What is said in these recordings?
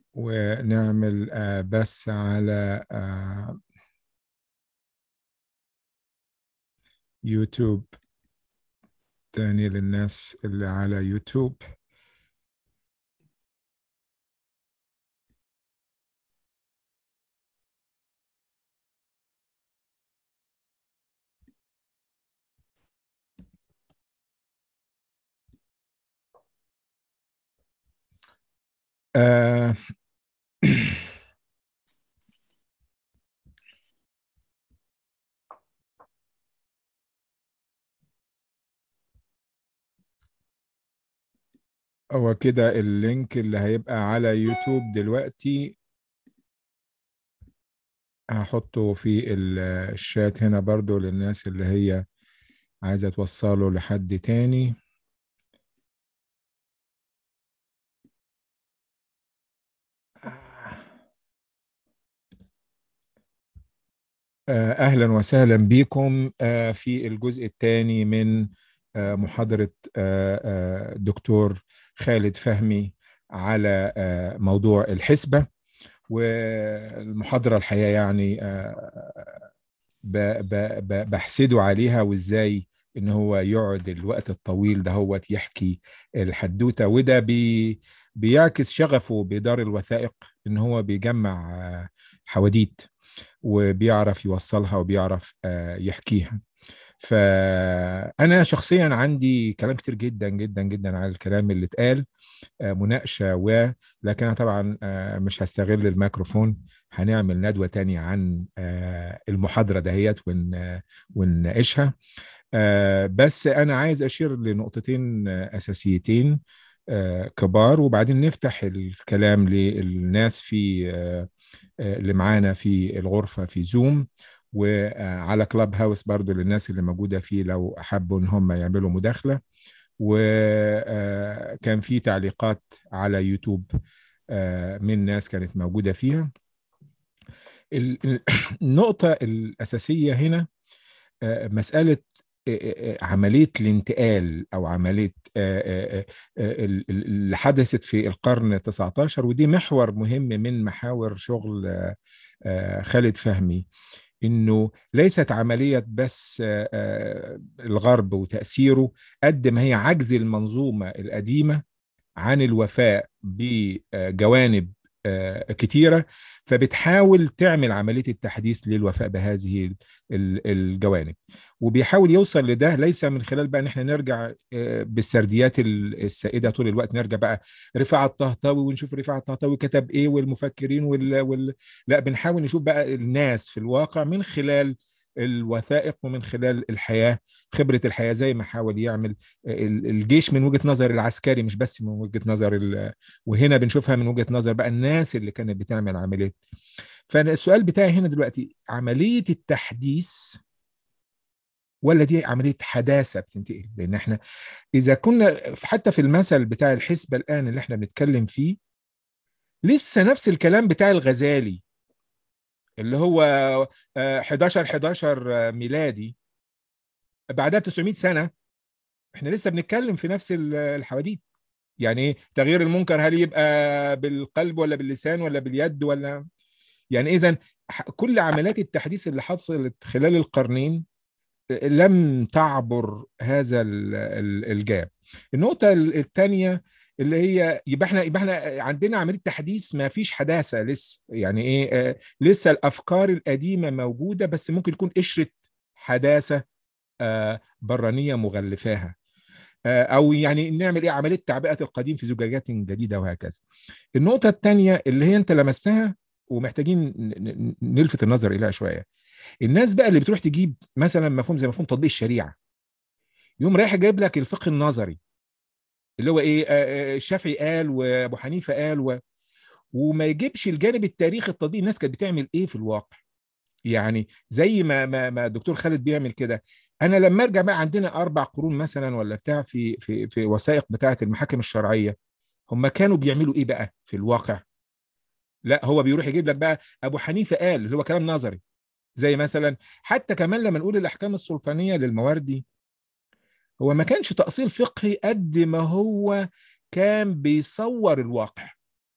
ونعمل بس على يوتيوب تاني للناس اللي على يوتيوب آه هو كده اللينك اللي هيبقى على يوتيوب دلوقتي هحطه في الشات هنا برضو للناس اللي هي عايزة توصله لحد تاني اهلا وسهلا بكم في الجزء الثاني من محاضره دكتور خالد فهمي على موضوع الحسبه والمحاضره الحقيقه يعني بحسده عليها وازاي ان هو يقعد الوقت الطويل ده هو يحكي الحدوته وده بي بيعكس شغفه بدار الوثائق ان هو بيجمع حواديت وبيعرف يوصلها وبيعرف يحكيها فأنا شخصيا عندي كلام كتير جدا جدا جدا على الكلام اللي اتقال مناقشة و لكن أنا طبعا مش هستغل الميكروفون هنعمل ندوة تانية عن المحاضرة دهيت ونناقشها بس أنا عايز أشير لنقطتين أساسيتين كبار وبعدين نفتح الكلام للناس في اللي معانا في الغرفة في زوم وعلى كلاب هاوس برضو للناس اللي موجودة فيه لو حبوا ان هم يعملوا مداخلة وكان في تعليقات على يوتيوب من ناس كانت موجودة فيها النقطة الأساسية هنا مسألة عملية الانتقال أو عملية اللي حدثت في القرن 19 ودي محور مهم من محاور شغل خالد فهمي انه ليست عمليه بس الغرب وتاثيره قد ما هي عجز المنظومه القديمه عن الوفاء بجوانب كتيرة فبتحاول تعمل عملية التحديث للوفاء بهذه الجوانب وبيحاول يوصل لده ليس من خلال بقى ان احنا نرجع بالسرديات السائدة طول الوقت نرجع بقى رفاعة الطهطاوي ونشوف رفاعة الطهطاوي كتب ايه والمفكرين وال... وال... لا بنحاول نشوف بقى الناس في الواقع من خلال الوثائق ومن خلال الحياة خبرة الحياة زي ما حاول يعمل الجيش من وجهة نظر العسكري مش بس من وجهة نظر وهنا بنشوفها من وجهة نظر بقى الناس اللي كانت بتعمل عملية فأنا السؤال بتاعي هنا دلوقتي عملية التحديث ولا دي عملية حداثة بتنتقل لأن احنا إذا كنا حتى في المثل بتاع الحسبة الآن اللي احنا بنتكلم فيه لسه نفس الكلام بتاع الغزالي اللي هو 11 11 ميلادي بعدها ب 900 سنه احنا لسه بنتكلم في نفس الحواديت يعني ايه تغيير المنكر هل يبقى بالقلب ولا باللسان ولا باليد ولا يعني اذا كل عمليات التحديث اللي حصلت خلال القرنين لم تعبر هذا الجاب النقطه الثانيه اللي هي يبقى احنا يبقى احنا عندنا عمليه تحديث ما فيش حداثه لسه يعني ايه آه لسه الافكار القديمه موجوده بس ممكن يكون قشره حداثه آه برانيه مغلفاها آه او يعني نعمل ايه عمليه تعبئه القديم في زجاجات جديده وهكذا النقطه الثانيه اللي هي انت لمستها ومحتاجين نلفت النظر اليها شويه الناس بقى اللي بتروح تجيب مثلا مفهوم زي مفهوم تطبيق الشريعه يوم رايح جايب لك الفقه النظري اللي هو ايه الشافعي قال وابو حنيفه قال و... وما يجيبش الجانب التاريخي التطبيق الناس كانت بتعمل ايه في الواقع يعني زي ما ما, ما الدكتور خالد بيعمل كده انا لما ارجع بقى عندنا اربع قرون مثلا ولا بتاع في في في وثائق بتاعه المحاكم الشرعيه هم كانوا بيعملوا ايه بقى في الواقع لا هو بيروح يجيب لك بقى ابو حنيفه قال اللي هو كلام نظري زي مثلا حتى كمان لما نقول الاحكام السلطانيه للمواردي هو ما كانش تأصيل فقهي قد ما هو كان بيصور الواقع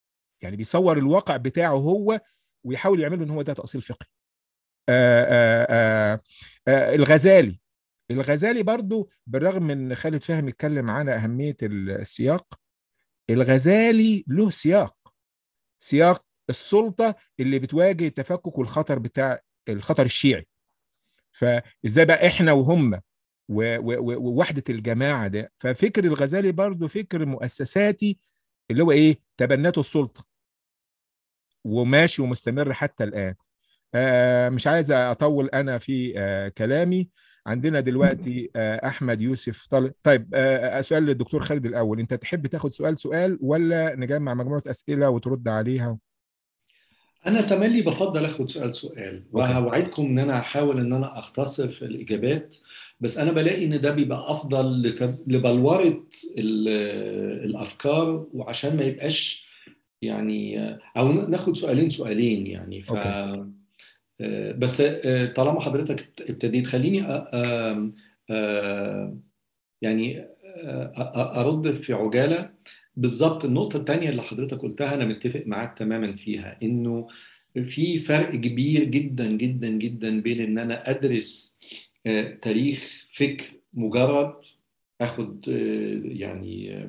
يعني بيصور الواقع بتاعه هو ويحاول يعمله ان هو ده تاصيل فقهي آآ آآ آآ الغزالي الغزالي برضو بالرغم من خالد فهمي اتكلم عن اهميه السياق الغزالي له سياق سياق السلطه اللي بتواجه التفكك والخطر بتاع الخطر الشيعي فازاي بقى احنا وهم ووحده الجماعه ده ففكر الغزالي برضو فكر مؤسساتي اللي هو ايه تبنته السلطه وماشي ومستمر حتى الان آه مش عايز اطول انا في آه كلامي عندنا دلوقتي آه احمد يوسف طالب طيب آه سؤال للدكتور خالد الاول انت تحب تاخد سؤال سؤال ولا نجمع مجموعه اسئله وترد عليها انا تملي بفضل اخد سؤال سؤال وهوعدكم ان انا هحاول ان انا اختصر في الاجابات بس انا بلاقي ان ده بيبقى افضل لبلوره الافكار وعشان ما يبقاش يعني او ناخد سؤالين سؤالين يعني ف أوكي. بس طالما حضرتك ابتديت خليني أ... أ... يعني ارد في عجاله بالظبط النقطه الثانيه اللي حضرتك قلتها انا متفق معاك تماما فيها انه في فرق كبير جدا جدا جدا بين ان انا ادرس تاريخ فكر مجرد اخد يعني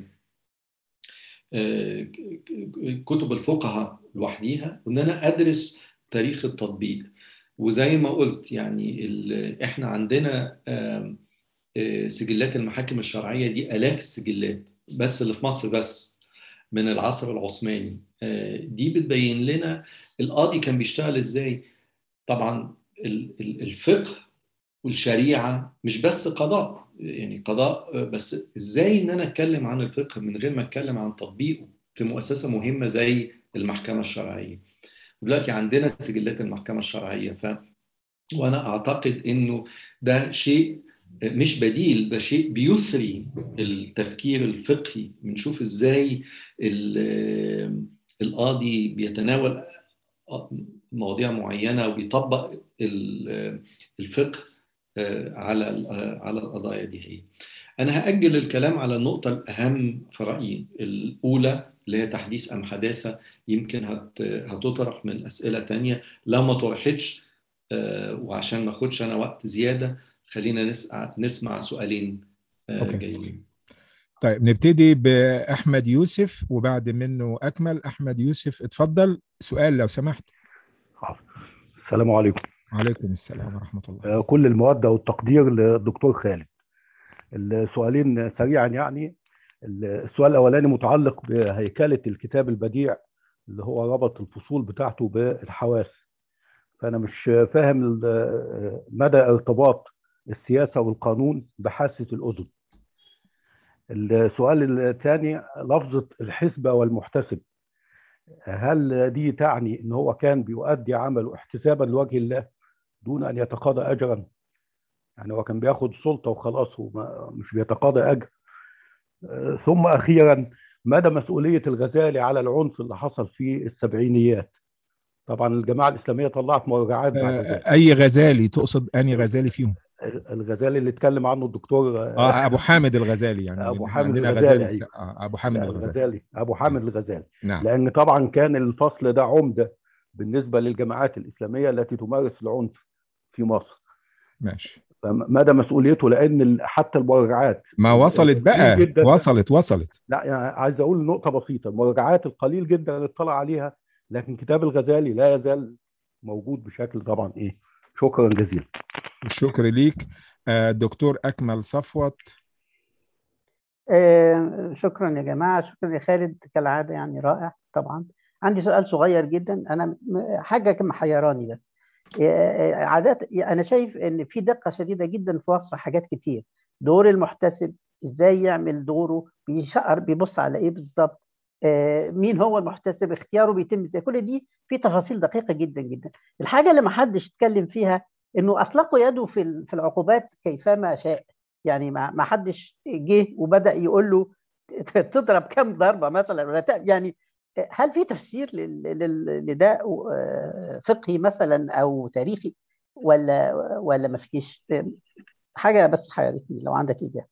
كتب الفقهاء لوحديها وان انا ادرس تاريخ التطبيق وزي ما قلت يعني احنا عندنا سجلات المحاكم الشرعيه دي الاف السجلات بس اللي في مصر بس من العصر العثماني دي بتبين لنا القاضي كان بيشتغل ازاي طبعا الفقه والشريعه مش بس قضاء يعني قضاء بس ازاي ان انا اتكلم عن الفقه من غير ما اتكلم عن تطبيقه في مؤسسه مهمه زي المحكمه الشرعيه دلوقتي عندنا سجلات المحكمه الشرعيه ف وانا اعتقد انه ده شيء مش بديل ده شيء بيثري التفكير الفقهي بنشوف ازاي القاضي بيتناول مواضيع معينه وبيطبق الفقه على على القضايا دي هي انا هاجل الكلام على النقطه الاهم في رايي الاولى اللي هي تحديث ام حداثه يمكن هت هتطرح من اسئله تانية لو ما طرحتش وعشان ما اخدش انا وقت زياده خلينا نسمع نسمع سؤالين أوكي. جايين طيب نبتدي باحمد يوسف وبعد منه اكمل احمد يوسف اتفضل سؤال لو سمحت السلام عليكم وعليكم السلام ورحمه الله كل الموده والتقدير للدكتور خالد السؤالين سريعا يعني السؤال الاولاني متعلق بهيكله الكتاب البديع اللي هو ربط الفصول بتاعته بالحواس فانا مش فاهم مدى ارتباط السياسه والقانون بحاسه الاذن السؤال الثاني لفظه الحسبه والمحتسب هل دي تعني ان هو كان بيؤدي عمله احتسابا لوجه الله دون ان يتقاضى اجرا يعني هو كان بياخد سلطه وخلاص ومش بيتقاضى اجر ثم اخيرا مدى مسؤوليه الغزالي على العنف اللي حصل في السبعينيات طبعا الجماعه الاسلاميه طلعت مراجعات بعد ذلك اي غزالي تقصد اني غزالي فيهم الغزالي اللي اتكلم عنه الدكتور اه ابو حامد الغزالي يعني ابو حامد الغزالي, الغزالي. آه ابو حامد الغزالي. الغزالي ابو حامد الغزالي نعم. لان طبعا كان الفصل ده عمده بالنسبه للجماعات الاسلاميه التي تمارس العنف في مصر ماشي مدى مسؤوليته لان حتى المراجعات ما وصلت بقى جداً وصلت وصلت لا يعني عايز اقول نقطه بسيطه المراجعات القليل جدا اللي اطلع عليها لكن كتاب الغزالي لا يزال موجود بشكل طبعا ايه شكرا جزيلا الشكر ليك دكتور اكمل صفوت آه شكرا يا جماعه شكرا يا خالد كالعاده يعني رائع طبعا عندي سؤال صغير جدا انا حاجه كم حيراني بس عادات انا شايف ان في دقه شديده جدا في وصف حاجات كتير دور المحتسب ازاي يعمل دوره بيشقر بيبص على ايه بالظبط آه مين هو المحتسب اختياره بيتم ازاي كل دي في تفاصيل دقيقه جدا جدا الحاجه اللي ما حدش اتكلم فيها انه اطلقوا يده في في العقوبات كيفما شاء يعني ما حدش جه وبدا يقول له تضرب كم ضربه مثلا ولا يعني هل في تفسير لده فقهي مثلا او تاريخي ولا ولا ما فيش حاجه بس حيرتني لو عندك اجابه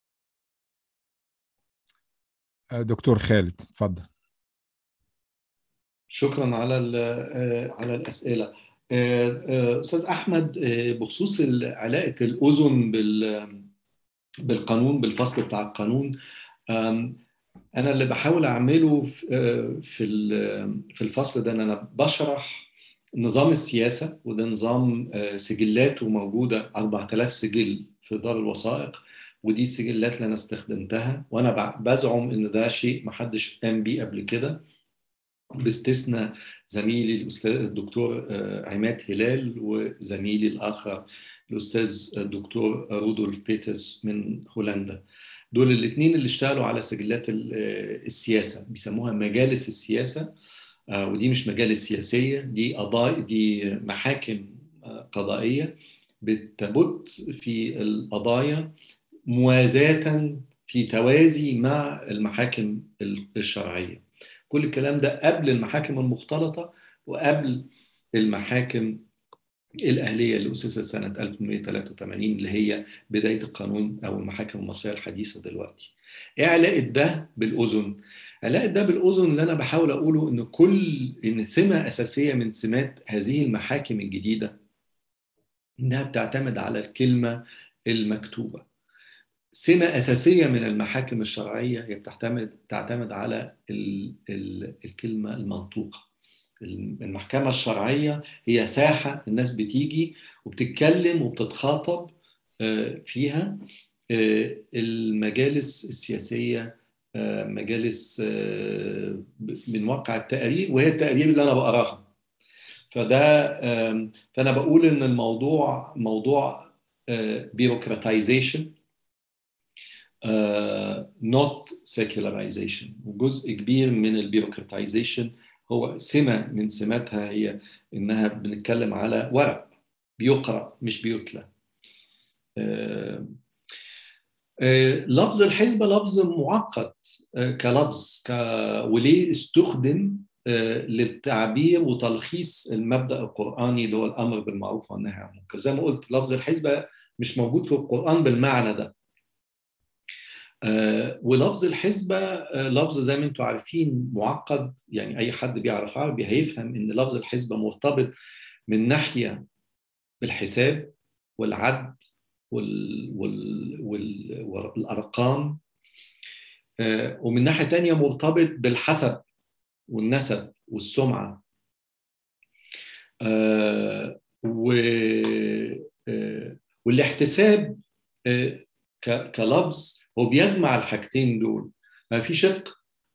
دكتور خالد اتفضل شكرا على على الاسئله استاذ احمد بخصوص علاقه الاذن بال بالقانون بالفصل بتاع القانون انا اللي بحاول اعمله في في الفصل ده ان انا بشرح نظام السياسه وده نظام سجلاته موجوده 4000 سجل في دار الوثائق ودي السجلات اللي انا استخدمتها وانا بزعم ان ده شيء ما حدش قام بيه قبل كده باستثناء زميلي الاستاذ الدكتور عماد هلال وزميلي الاخر الاستاذ الدكتور رودولف بيترز من هولندا دول الاثنين اللي اشتغلوا على سجلات السياسه بيسموها مجالس السياسه ودي مش مجالس سياسيه دي قضايا دي محاكم قضائيه بتبت في القضايا موازاة في توازي مع المحاكم الشرعيه كل الكلام ده قبل المحاكم المختلطه وقبل المحاكم الأهلية اللي أسست سنة 1883 اللي هي بداية القانون أو المحاكم المصرية الحديثة دلوقتي. إيه علاقة ده بالأذن؟ علاقة ده بالأذن اللي أنا بحاول أقوله إن كل إن سمة أساسية من سمات هذه المحاكم الجديدة إنها بتعتمد على الكلمة المكتوبة. سمة أساسية من المحاكم الشرعية هي بتعتمد تعتمد على ال ال الكلمة المنطوقة. المحكمة الشرعية هي ساحة الناس بتيجي وبتتكلم وبتتخاطب فيها المجالس السياسية مجالس من واقع التقارير وهي التقارير اللي أنا بقراها فده فأنا بقول إن الموضوع موضوع بيروقراطيزيشن not secularization وجزء كبير من البيروقراطيزيشن هو سمة من سماتها هي إنها بنتكلم على ورق بيقرأ مش بيتلى لفظ الحزب لفظ معقد كلفظ ك... وليه استخدم للتعبير وتلخيص المبدا القراني اللي هو الامر بالمعروف والنهي عن المنكر زي ما قلت لفظ الحزب مش موجود في القران بالمعنى ده آه ولفظ الحسبة آه لفظ زي ما انتم عارفين معقد يعني اي حد بيعرف عربي هيفهم ان لفظ الحسبة مرتبط من ناحية بالحساب والعد وال وال وال والارقام آه ومن ناحية تانية مرتبط بالحسب والنسب والسمعة و والاحتساب كلفظ هو بيجمع الحاجتين دول ما في شق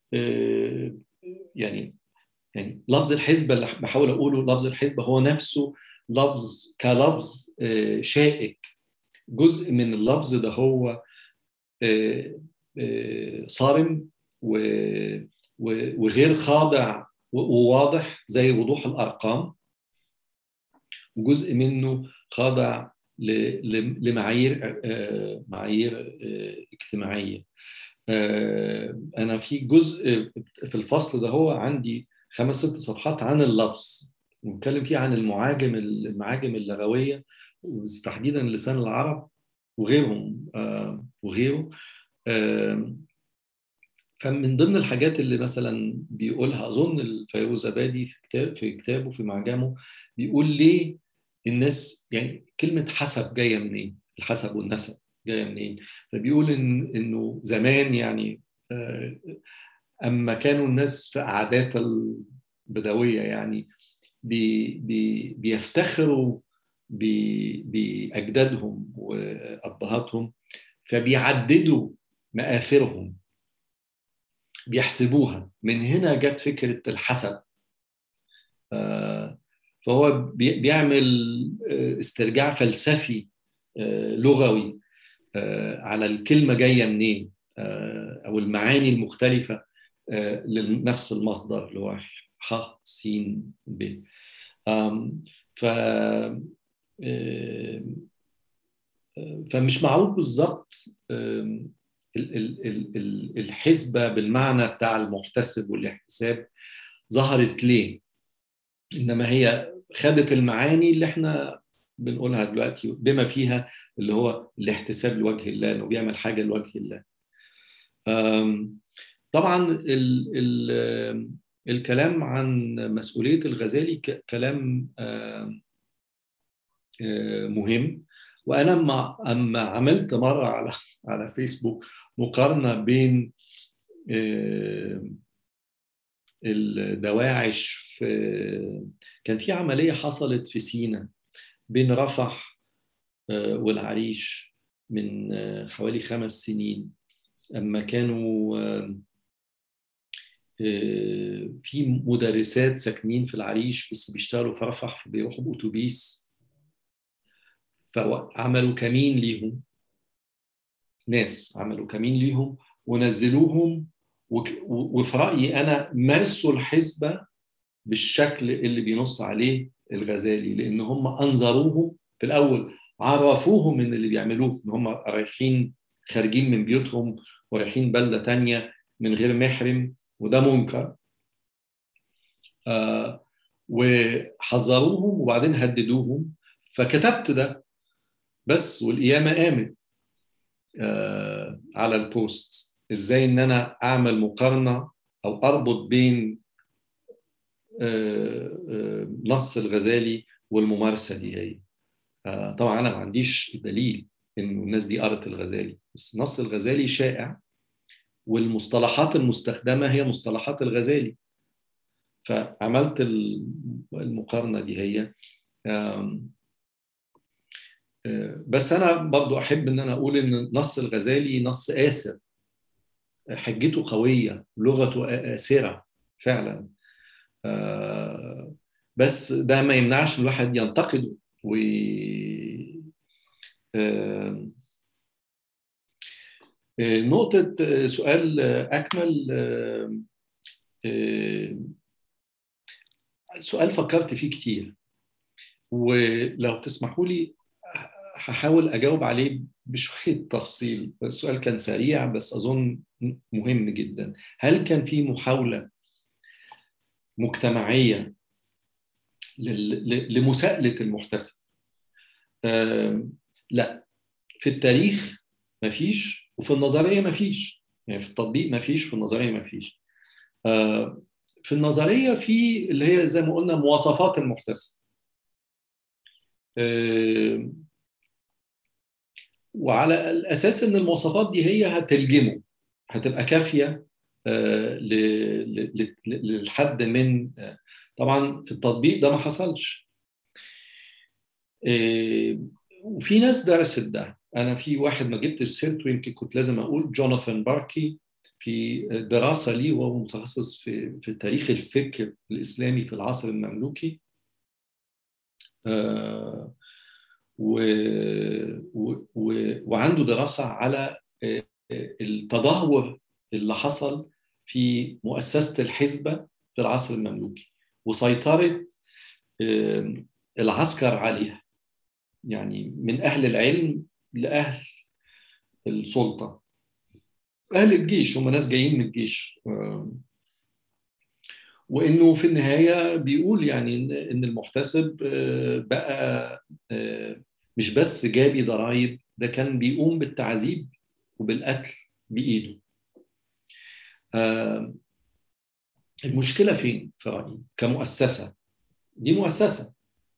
يعني يعني لفظ الحزبة اللي بحاول أقوله لفظ الحزبة هو نفسه لفظ كلفظ شائك جزء من اللفظ ده هو صارم وغير خاضع وواضح زي وضوح الأرقام وجزء منه خاضع لمعايير معايير اجتماعيه انا في جزء في الفصل ده هو عندي خمس ست صفحات عن اللفظ بنتكلم فيه عن المعاجم المعاجم اللغويه وتحديدا لسان العرب وغيرهم وغيره فمن ضمن الحاجات اللي مثلا بيقولها اظن الفيروز زبادي في كتاب في كتابه في معجمه بيقول ليه الناس يعني كلمة حسب جاية منين؟ الحسب والنسب جاية منين؟ فبيقول إن إنه زمان يعني أما كانوا الناس في قعدات البدوية يعني بي بي بيفتخروا بأجدادهم وأبهاتهم فبيعددوا مآثرهم بيحسبوها من هنا جت فكرة الحسب فهو بيعمل استرجاع فلسفي لغوي على الكلمة جاية منين أو المعاني المختلفة لنفس المصدر اللي هو ح س ب ف فمش معروف بالظبط الحسبة بالمعنى بتاع المحتسب والاحتساب ظهرت ليه انما هي خدت المعاني اللي احنا بنقولها دلوقتي بما فيها اللي هو الاحتساب لوجه الله انه بيعمل حاجه لوجه الله طبعا ال ال الكلام عن مسؤولية الغزالي كلام مهم وأنا أما أما عملت مرة على على فيسبوك مقارنة بين الدواعش في كان في عملية حصلت في سينا بين رفح والعريش من حوالي خمس سنين أما كانوا في مدرسات ساكنين في العريش بس بيشتغلوا في رفح بيروحوا بأتوبيس فعملوا كمين ليهم ناس عملوا كمين ليهم ونزلوهم وفي رأيي أنا مارسوا الحسبة بالشكل اللي بينص عليه الغزالي لأن هم أنظروهم في الأول عرفوهم من اللي بيعملوه إن هم رايحين خارجين من بيوتهم ورايحين بلدة تانية من غير محرم وده منكر آه وحذروهم وبعدين هددوهم فكتبت ده بس والقيامة قامت آه على البوست ازاي ان انا اعمل مقارنة او اربط بين آه آه نص الغزالي والممارسة دي هي طبعا انا ما عنديش دليل انه الناس دي قرت الغزالي بس نص الغزالي شائع والمصطلحات المستخدمة هي مصطلحات الغزالي فعملت المقارنة دي هي بس أنا برضو أحب أن أنا أقول أن نص الغزالي نص آسر حجته قوية لغته آسرة فعلا بس ده ما يمنعش الواحد ينتقده و نقطة سؤال أكمل سؤال فكرت فيه كتير ولو تسمحوا لي هحاول أجاوب عليه بشوية تفصيل السؤال كان سريع بس أظن مهم جدا هل كان في محاولة مجتمعية لمساءلة المحتسب؟ لا في التاريخ مفيش وفي النظريه ما فيش يعني في التطبيق ما فيش في النظريه ما فيش آه في النظريه في اللي هي زي ما قلنا مواصفات المحتسب آه وعلى الاساس ان المواصفات دي هي هتلجمه هتبقى كافيه آه للحد من طبعا في التطبيق ده ما حصلش وفي ناس درست ده انا في واحد ما جبتش سيرته يمكن كنت لازم اقول جوناثان باركي في دراسه ليه وهو متخصص في في تاريخ الفكر الاسلامي في العصر المملوكي آه و و و وعنده دراسه على التدهور اللي حصل في مؤسسه الحزبه في العصر المملوكي وسيطره العسكر عليها يعني من اهل العلم لاهل السلطه اهل الجيش هم ناس جايين من الجيش وانه في النهايه بيقول يعني ان المحتسب بقى مش بس جابي ضرائب ده كان بيقوم بالتعذيب وبالقتل بايده المشكله فين في رايي كمؤسسه دي مؤسسه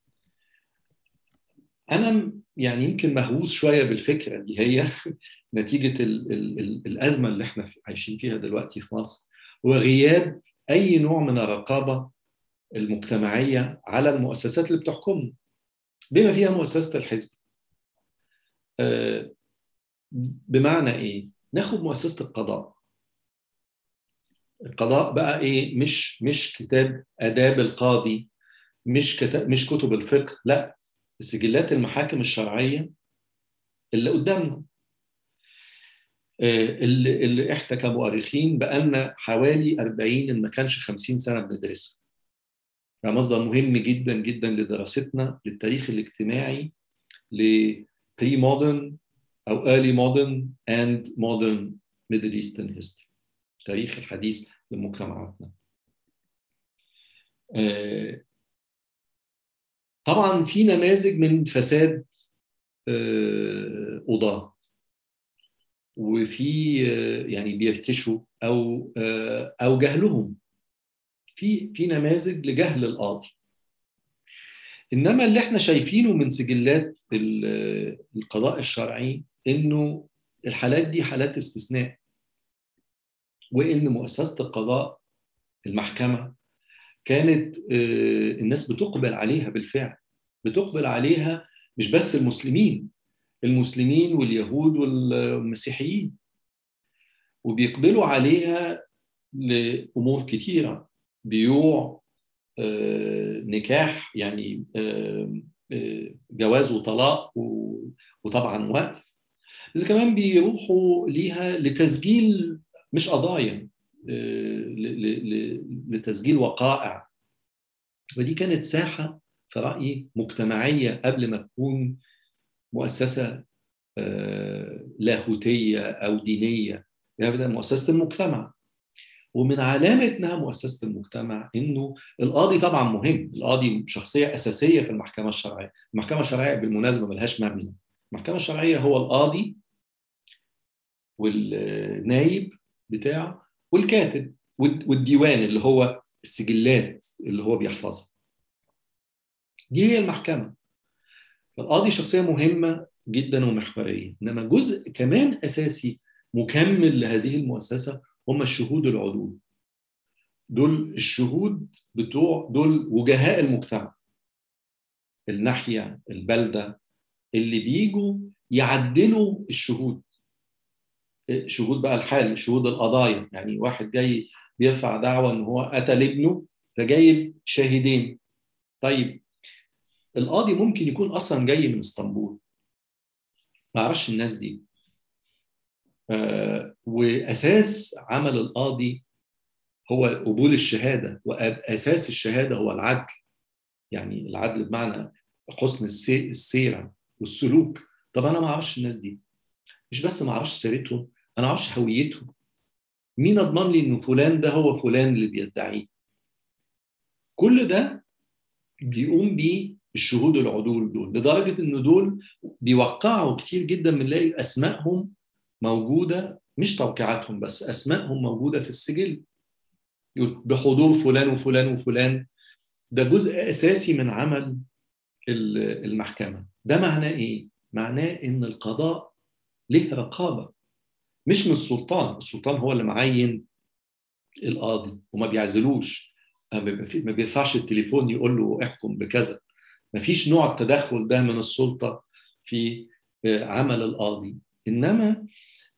انا يعني يمكن مهووس شويه بالفكره دي هي نتيجه ال ال ال الازمه اللي احنا عايشين فيها دلوقتي في مصر وغياب اي نوع من الرقابه المجتمعيه على المؤسسات اللي بتحكمنا بما فيها مؤسسه الحزب بمعنى ايه ناخد مؤسسه القضاء القضاء بقى ايه مش مش كتاب اداب القاضي مش كتاب مش كتب الفقه لا سجلات المحاكم الشرعيه اللي قدامنا اللي, اللي احنا كمؤرخين بقالنا حوالي 40 ان ما كانش 50 سنه بندرسها. ده مصدر مهم جدا جدا لدراستنا للتاريخ الاجتماعي ل pre modern او early modern and modern Middle Eastern history. التاريخ الحديث لمجتمعاتنا. طبعا في نماذج من فساد قضاه وفي يعني بيفتشوا او او جهلهم في في نماذج لجهل القاضي انما اللي احنا شايفينه من سجلات القضاء الشرعي انه الحالات دي حالات استثناء وان مؤسسه القضاء المحكمه كانت الناس بتقبل عليها بالفعل بتقبل عليها مش بس المسلمين المسلمين واليهود والمسيحيين وبيقبلوا عليها لامور كثيره بيوع نكاح يعني جواز وطلاق وطبعا وقف بس كمان بيروحوا ليها لتسجيل مش قضايا لتسجيل وقائع ودي كانت ساحه في رايي مجتمعيه قبل ما تكون مؤسسه لاهوتيه او دينيه يعني مؤسسه المجتمع ومن علامه انها مؤسسه المجتمع انه القاضي طبعا مهم القاضي شخصيه اساسيه في المحكمه الشرعيه المحكمه الشرعيه بالمناسبه ملهاش مبنى المحكمه الشرعيه هو القاضي والنايب بتاعه والكاتب والديوان اللي هو السجلات اللي هو بيحفظها دي هي المحكمه القاضي شخصيه مهمه جدا ومحوريه انما جزء كمان اساسي مكمل لهذه المؤسسه هم الشهود العدول دول الشهود بتوع دول وجهاء المجتمع الناحيه البلده اللي بيجوا يعدلوا الشهود شهود بقى الحال شهود القضايا يعني واحد جاي بيرفع دعوه ان هو قتل ابنه فجايب شاهدين طيب القاضي ممكن يكون اصلا جاي من اسطنبول ما اعرفش الناس دي آه واساس عمل القاضي هو قبول الشهاده واساس الشهاده هو العدل يعني العدل بمعنى حسن السيره والسلوك طب انا ما اعرفش الناس دي مش بس ما اعرفش سيرتهم انا ما اعرفش هويتهم مين اضمن لي ان فلان ده هو فلان اللي بيدعيه كل ده بيقوم بيه الشهود العدول دول لدرجه ان دول بيوقعوا كتير جدا بنلاقي اسمائهم موجوده مش توقيعاتهم بس اسمائهم موجوده في السجل بحضور فلان وفلان وفلان ده جزء اساسي من عمل المحكمه ده معناه ايه معناه ان القضاء له رقابه مش من السلطان السلطان هو اللي معين القاضي وما بيعزلوش ما بيرفعش التليفون يقول له احكم بكذا ما فيش نوع التدخل ده من السلطه في عمل القاضي انما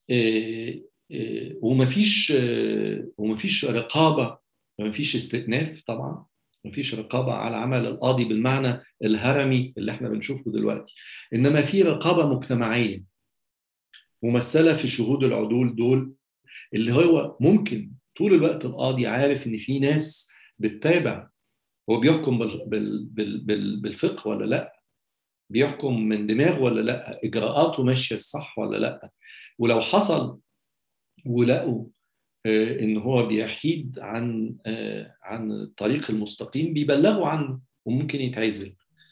وما فيش وما فيش رقابه ما فيش استئناف طبعا ما فيش رقابه على عمل القاضي بالمعنى الهرمي اللي احنا بنشوفه دلوقتي انما في رقابه مجتمعيه ممثله في شهود العدول دول اللي هو ممكن طول الوقت القاضي عارف ان في ناس بتتابع هو بيحكم بال بال بال بال بالفقه ولا لا بيحكم من دماغ ولا لا اجراءاته ماشيه الصح ولا لا ولو حصل ولقوا ان هو بيحيد عن عن الطريق المستقيم بيبلغوا عنه وممكن يتعزل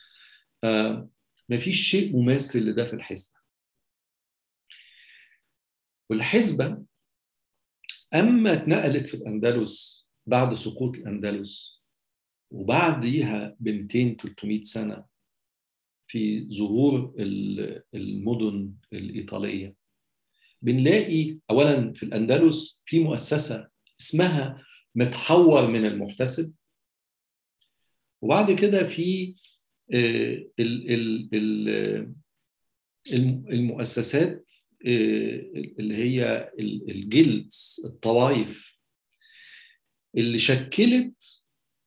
مفيش شيء مماثل لده في الحسبه والحسبه اما اتنقلت في الاندلس بعد سقوط الاندلس وبعديها ب 200 300 سنه في ظهور المدن الايطاليه بنلاقي اولا في الاندلس في مؤسسه اسمها متحور من المحتسب وبعد كده في المؤسسات اللي هي الجلدز الطوائف اللي شكلت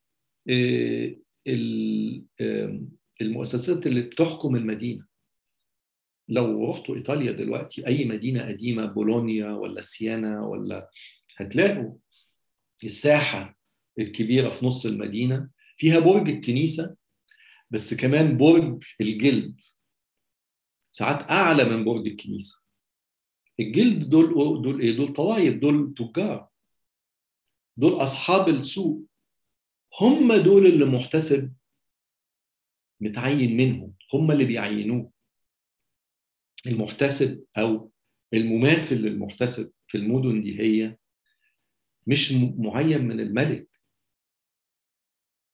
المؤسسات اللي بتحكم المدينه لو رحتوا ايطاليا دلوقتي اي مدينه قديمه بولونيا ولا سيانا ولا هتلاقوا الساحه الكبيره في نص المدينه فيها برج الكنيسه بس كمان برج الجلد ساعات اعلى من برج الكنيسه الجلد دول دول ايه دول طوائف دول تجار دول اصحاب السوق هم دول اللي محتسب متعين منهم هم اللي بيعينوه المحتسب او المماثل للمحتسب في المدن دي هي مش معين من الملك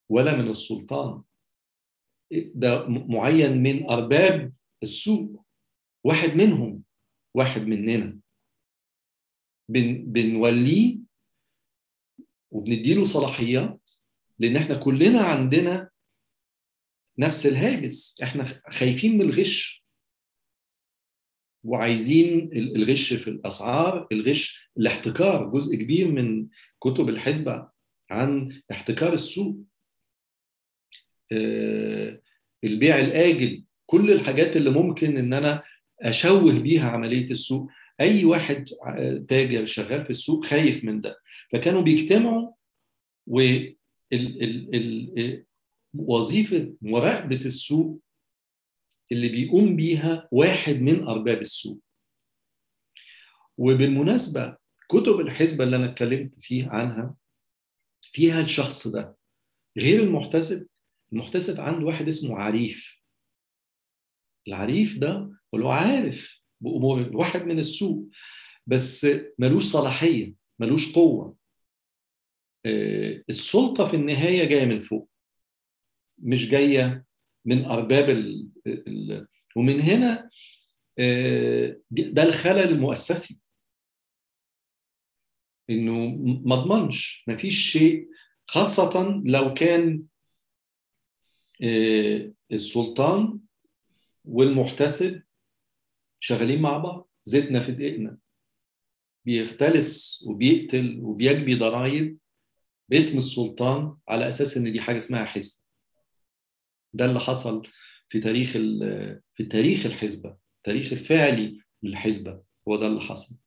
ولا من السلطان ده معين من ارباب السوق واحد منهم واحد مننا بن بنوليه وبنديله صلاحيات لان احنا كلنا عندنا نفس الهاجس احنا خايفين من الغش وعايزين الغش في الاسعار الغش الاحتكار جزء كبير من كتب الحسبه عن احتكار السوق البيع الاجل كل الحاجات اللي ممكن ان انا اشوه بيها عمليه السوق اي واحد تاجر شغال في السوق خايف من ده فكانوا بيجتمعوا و وظيفه مراقبه السوق اللي بيقوم بيها واحد من ارباب السوق وبالمناسبه كتب الحسبه اللي انا اتكلمت فيه عنها فيها الشخص ده غير المحتسب المحتسب عنده واحد اسمه عريف العريف ده هو عارف بامور واحد من السوق بس ملوش صلاحيه ملوش قوه السلطه في النهايه جايه من فوق مش جايه من ارباب ال ال ومن هنا ده الخلل المؤسسي انه ما اضمنش ما فيش شيء خاصه لو كان السلطان والمحتسب شغالين مع بعض زيتنا في دقيقنا بيختلس وبيقتل وبيجبي ضرائب باسم السلطان على اساس ان دي حاجه اسمها حزب ده اللي حصل في تاريخ في تاريخ الحزبه التاريخ الفعلي للحزبه هو ده اللي حصل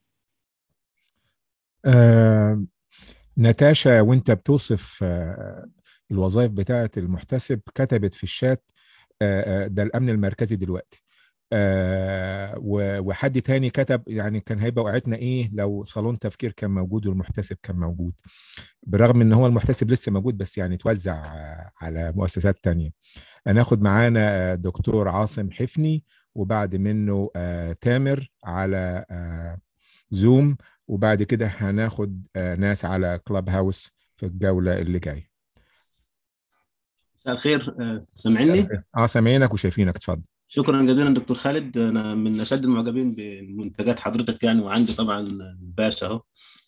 آه، ناتاشا وانت بتوصف آه، الوظائف بتاعه المحتسب كتبت في الشات آه، ده الامن المركزي دلوقتي آه وحد تاني كتب يعني كان هيبقى وقعتنا ايه لو صالون تفكير كان موجود والمحتسب كان موجود برغم ان هو المحتسب لسه موجود بس يعني توزع على مؤسسات تانية هناخد معانا دكتور عاصم حفني وبعد منه آه تامر على آه زوم وبعد كده هناخد آه ناس على كلاب هاوس في الجولة اللي جاية مساء الخير سامعني؟ اه سامعينك وشايفينك اتفضل شكرا جزيلا دكتور خالد انا من اشد المعجبين بمنتجات حضرتك يعني وعندي طبعا الباشا اهو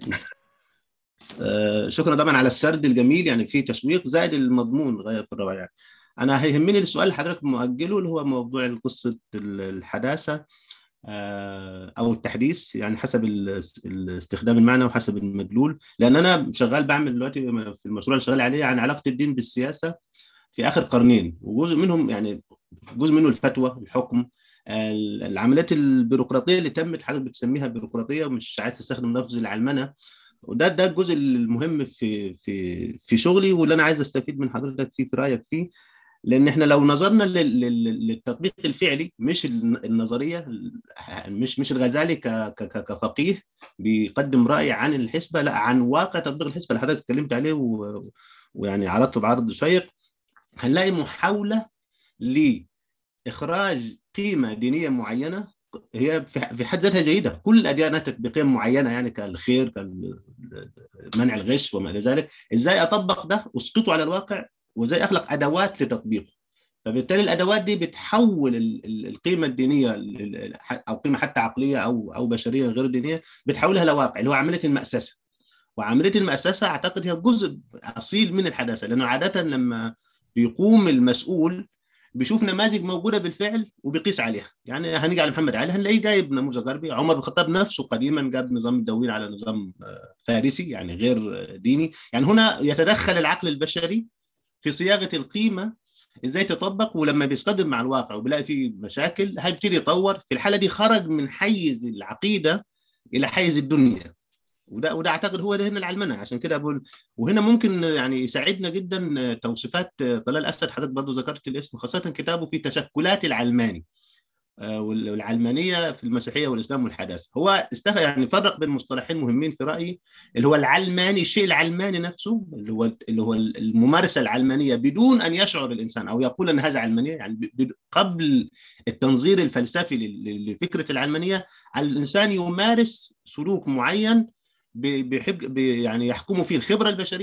شكرا طبعا على السرد الجميل يعني فيه تشويق زائد المضمون غايه في الروعه يعني انا هيهمني السؤال اللي حضرتك مؤجله اللي هو موضوع قصه الحداثه او التحديث يعني حسب الاستخدام المعنى وحسب المدلول لان انا شغال بعمل دلوقتي في المشروع اللي شغال عليه عن علاقه الدين بالسياسه في اخر قرنين وجزء منهم يعني جزء منه الفتوى الحكم العمليات البيروقراطيه اللي تمت حضرتك بتسميها بيروقراطيه ومش عايز تستخدم لفظ العلمنه وده ده الجزء المهم في في في شغلي واللي انا عايز استفيد من حضرتك فيه في رايك فيه لان احنا لو نظرنا للتطبيق الفعلي مش النظريه مش مش الغزالي كفقيه بيقدم راي عن الحسبه لا عن واقع تطبيق الحسبه اللي حضرتك اتكلمت عليه ويعني عرضته بعرض شيق هنلاقي محاوله لاخراج قيمه دينيه معينه هي في حد ذاتها جيده كل الاديان اتت بقيم معينه يعني كالخير كمنع الغش وما الى ذلك ازاي اطبق ده اسقطه على الواقع وازاي اخلق ادوات لتطبيقه فبالتالي الادوات دي بتحول القيمه الدينيه او قيمه حتى عقليه او او بشريه غير دينيه بتحولها لواقع اللي هو عمليه المأسسه وعمليه المأسسه اعتقد هي جزء اصيل من الحداثه لانه عاده لما بيقوم المسؤول بيشوف نماذج موجوده بالفعل وبيقيس عليها يعني هنيجي على محمد علي هنلاقيه جايب نموذج غربي عمر بن الخطاب نفسه قديما جاب نظام الدوير على نظام فارسي يعني غير ديني يعني هنا يتدخل العقل البشري في صياغه القيمه ازاي تطبق ولما بيصطدم مع الواقع وبيلاقي فيه مشاكل هيبتدي يطور في الحاله دي خرج من حيز العقيده الى حيز الدنيا وده وده اعتقد هو ده هنا العلمنه عشان كده بقول وهنا ممكن يعني يساعدنا جدا توصيفات طلال اسد حضرتك برضه ذكرت الاسم خاصه كتابه في تشكلات العلماني والعلمانيه في المسيحيه والاسلام والحداثه هو استخ... يعني فرق بين مصطلحين مهمين في رايي اللي هو العلماني الشيء العلماني نفسه اللي هو اللي هو الممارسه العلمانيه بدون ان يشعر الانسان او يقول ان هذا علمانيه يعني قبل التنظير الفلسفي لفكره العلمانيه الانسان يمارس سلوك معين بيحب يعني يحكموا فيه الخبره البشريه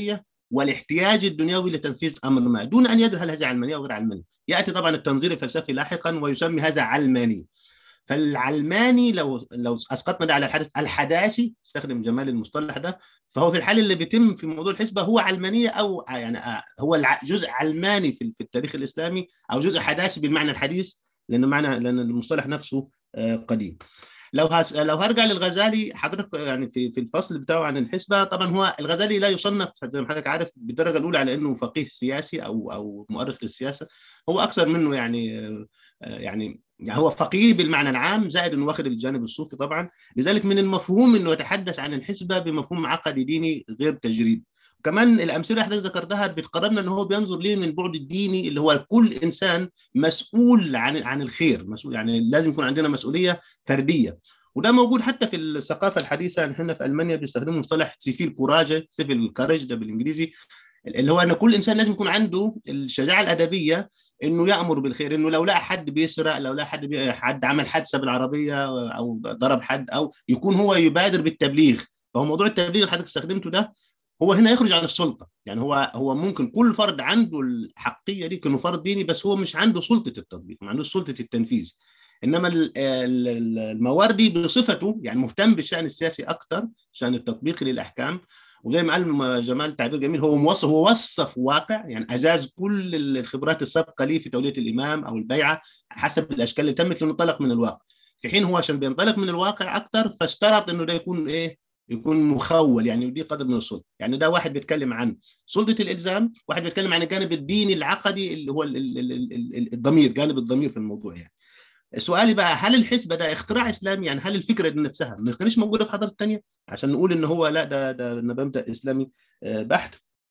والاحتياج الدنيوي لتنفيذ امر ما دون ان يدري هل هذه علمانيه او غير علمانيه ياتي طبعا التنظير الفلسفي لاحقا ويسمي هذا علماني فالعلماني لو لو اسقطنا ده على الحدث الحداثي استخدم جمال المصطلح ده فهو في الحال اللي بيتم في موضوع الحسبه هو علمانيه او يعني هو جزء علماني في في التاريخ الاسلامي او جزء حداثي بالمعنى الحديث لان معنى لان المصطلح نفسه قديم لو هس... لو هرجع للغزالي حضرتك يعني في في الفصل بتاعه عن الحسبه طبعا هو الغزالي لا يصنف زي ما حضرتك عارف بالدرجه الاولى على انه فقيه سياسي او او مؤرخ للسياسه هو اكثر منه يعني يعني يعني هو فقيه بالمعنى العام زائد انه واخد الجانب الصوفي طبعا لذلك من المفهوم انه يتحدث عن الحسبه بمفهوم عقدي ديني غير تجريبي كمان الامثله اللي حضرتك ذكرتها بتقربنا ان هو بينظر ليه من البعد الديني اللي هو كل انسان مسؤول عن عن الخير مسؤول يعني لازم يكون عندنا مسؤوليه فرديه وده موجود حتى في الثقافه الحديثه يعني احنا في المانيا بيستخدموا مصطلح سيفيل كوراج سيفيل كارج ده بالانجليزي اللي هو ان كل انسان لازم يكون عنده الشجاعه الادبيه انه يامر بالخير انه لو لقى حد بيسرق لو لقى حد بي... حد عمل حادثه بالعربيه او ضرب حد او يكون هو يبادر بالتبليغ فهو موضوع التبليغ اللي حضرتك استخدمته ده هو هنا يخرج عن السلطه يعني هو هو ممكن كل فرد عنده الحقيه دي كانه فرد ديني بس هو مش عنده سلطه التطبيق ما عندوش سلطه التنفيذ انما المواردي بصفته يعني مهتم بالشان السياسي اكثر شان التطبيق للاحكام وزي ما قال جمال تعبير جميل هو موصف هو وصف واقع يعني اجاز كل الخبرات السابقه ليه في توليه الامام او البيعه حسب الاشكال اللي تمت لننطلق من الواقع في حين هو عشان بينطلق من الواقع اكثر فاشترط انه ده يكون ايه يكون مخول يعني ودي قدر من السلطه يعني ده واحد بيتكلم عن سلطه الالزام واحد بيتكلم عن الجانب الديني العقدي اللي هو الضمير جانب الضمير في الموضوع يعني سؤالي بقى هل الحسبه ده اختراع اسلامي يعني هل الفكره دي نفسها ما كانتش موجوده في حضاره ثانيه عشان نقول ان هو لا ده ده مبدا اسلامي بحت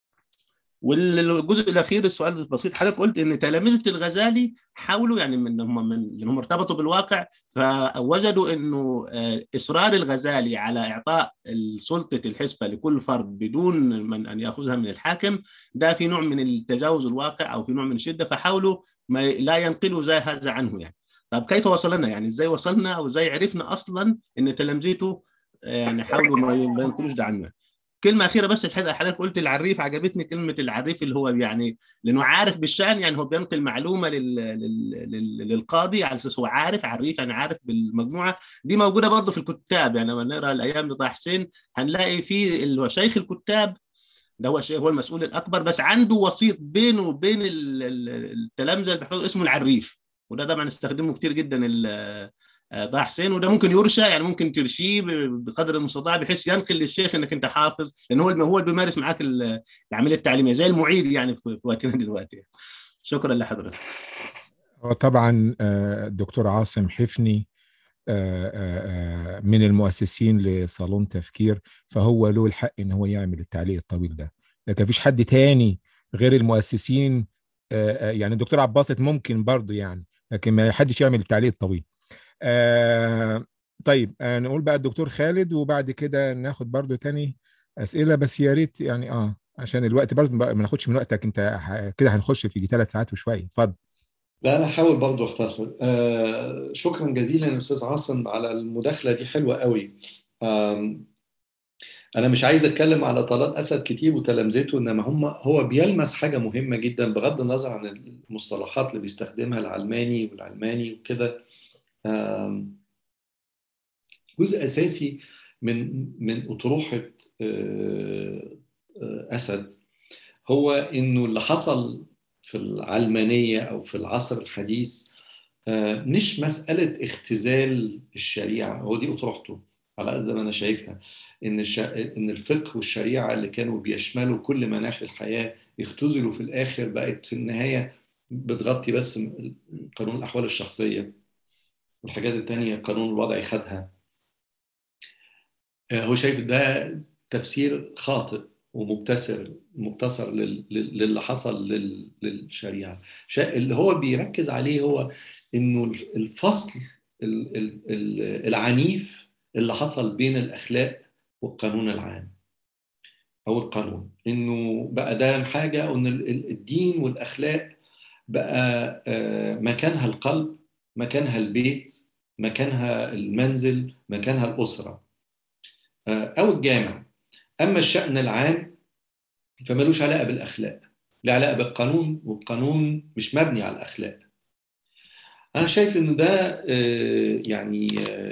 والجزء الاخير السؤال البسيط حضرتك قلت ان تلامذه الغزالي حاولوا يعني من هم من لانهم ارتبطوا بالواقع فوجدوا انه اصرار الغزالي على اعطاء سلطه الحسبه لكل فرد بدون من ان ياخذها من الحاكم ده في نوع من التجاوز الواقع او في نوع من الشده فحاولوا ما لا ينقلوا زي هذا عنه يعني طب كيف وصلنا يعني ازاي وصلنا او ازاي عرفنا اصلا ان تلامذته يعني حاولوا ما ينقلوش ده عنه كلمة أخيرة بس حضرتك قلت العريف عجبتني كلمة العريف اللي هو يعني لأنه عارف بالشأن يعني هو بينقل معلومة لل... لل... للقاضي على أساس هو عارف عريف يعني عارف بالمجموعة دي موجودة برضه في الكتاب يعني لما نقرأ الأيام لطه حسين هنلاقي في اللي هو شيخ الكتاب ده هو هو المسؤول الأكبر بس عنده وسيط بينه وبين التلامذة اللي بيحفظوا اسمه العريف وده طبعا استخدمه كتير جدا طه حسين وده ممكن يرشى يعني ممكن ترشيه بقدر المستطاع بحيث ينقل للشيخ انك انت حافظ لان هو هو اللي بيمارس معاك العمليه التعليميه زي المعيد يعني في وقتنا دلوقتي شكرا لحضرتك طبعا الدكتور عاصم حفني من المؤسسين لصالون تفكير فهو له الحق ان هو يعمل التعليق الطويل ده لكن مفيش حد تاني غير المؤسسين يعني الدكتور عباسط ممكن برضه يعني لكن ما حدش يعمل التعليق الطويل آه طيب آه نقول بقى الدكتور خالد وبعد كده ناخد برضو تاني اسئله بس يا ريت يعني اه عشان الوقت برضو ما ناخدش من وقتك انت كده هنخش في ثلاث ساعات وشويه اتفضل لا انا هحاول برضو اختصر آه شكرا جزيلا يا استاذ عاصم على المداخله دي حلوه قوي آه انا مش عايز اتكلم على طلال اسد كتير وتلامذته انما هم هو بيلمس حاجه مهمه جدا بغض النظر عن المصطلحات اللي بيستخدمها العلماني والعلماني وكده جزء اساسي من من اطروحه اسد هو انه اللي حصل في العلمانيه او في العصر الحديث مش مساله اختزال الشريعه هو دي اطروحته على قد ما انا شايفها ان ان الفقه والشريعه اللي كانوا بيشملوا كل مناحي الحياه اختزلوا في الاخر بقت في النهايه بتغطي بس قانون الاحوال الشخصيه والحاجات التانية قانون الوضع خدها هو شايف ده تفسير خاطئ ومبتسر مبتصر للي حصل للشريعة اللي هو بيركز عليه هو انه الفصل العنيف اللي حصل بين الاخلاق والقانون العام او القانون انه بقى ده حاجه ان الدين والاخلاق بقى مكانها القلب مكانها البيت مكانها المنزل مكانها الأسرة أو الجامع أما الشأن العام فملوش علاقه بالاخلاق له علاقه بالقانون والقانون مش مبني على الاخلاق انا شايف ان ده يعني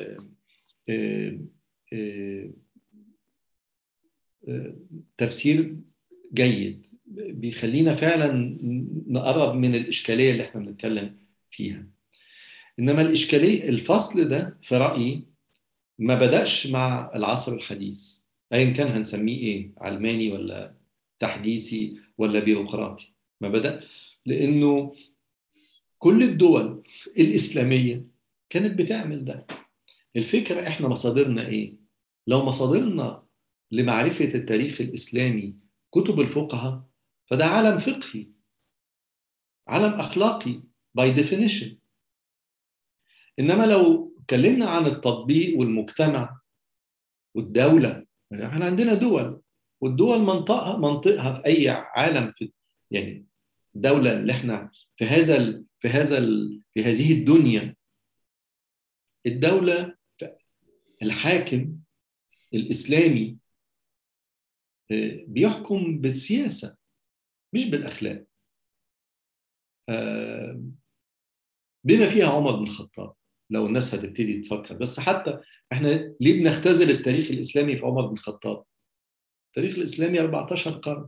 تفسير جيد بيخلينا فعلا نقرب من الاشكاليه اللي احنا بنتكلم فيها انما الاشكاليه الفصل ده في رايي ما بداش مع العصر الحديث ايا كان هنسميه ايه علماني ولا تحديثي ولا بيروقراطي ما بدا لانه كل الدول الاسلاميه كانت بتعمل ده الفكره احنا مصادرنا ايه لو مصادرنا لمعرفه التاريخ الاسلامي كتب الفقهاء فده عالم فقهي عالم اخلاقي باي definition انما لو اتكلمنا عن التطبيق والمجتمع والدوله احنا عندنا دول والدول منطقها منطقها في اي عالم في يعني الدوله اللي احنا في هذا ال في هذا ال في هذه الدنيا الدوله الحاكم الاسلامي بيحكم بالسياسه مش بالاخلاق بما فيها عمر بن الخطاب لو الناس هتبتدي تفكر بس حتى احنا ليه بنختزل التاريخ الاسلامي في عمر بن الخطاب التاريخ الاسلامي 14 قرن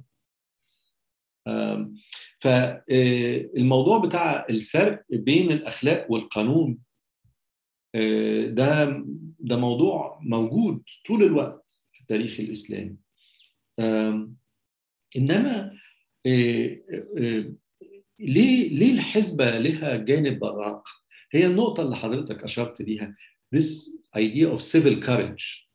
فالموضوع بتاع الفرق بين الاخلاق والقانون ده ده موضوع موجود طول الوقت في التاريخ الاسلامي انما ليه ليه الحسبه لها جانب براق هي النقطه اللي حضرتك اشرت ليها this idea of civil courage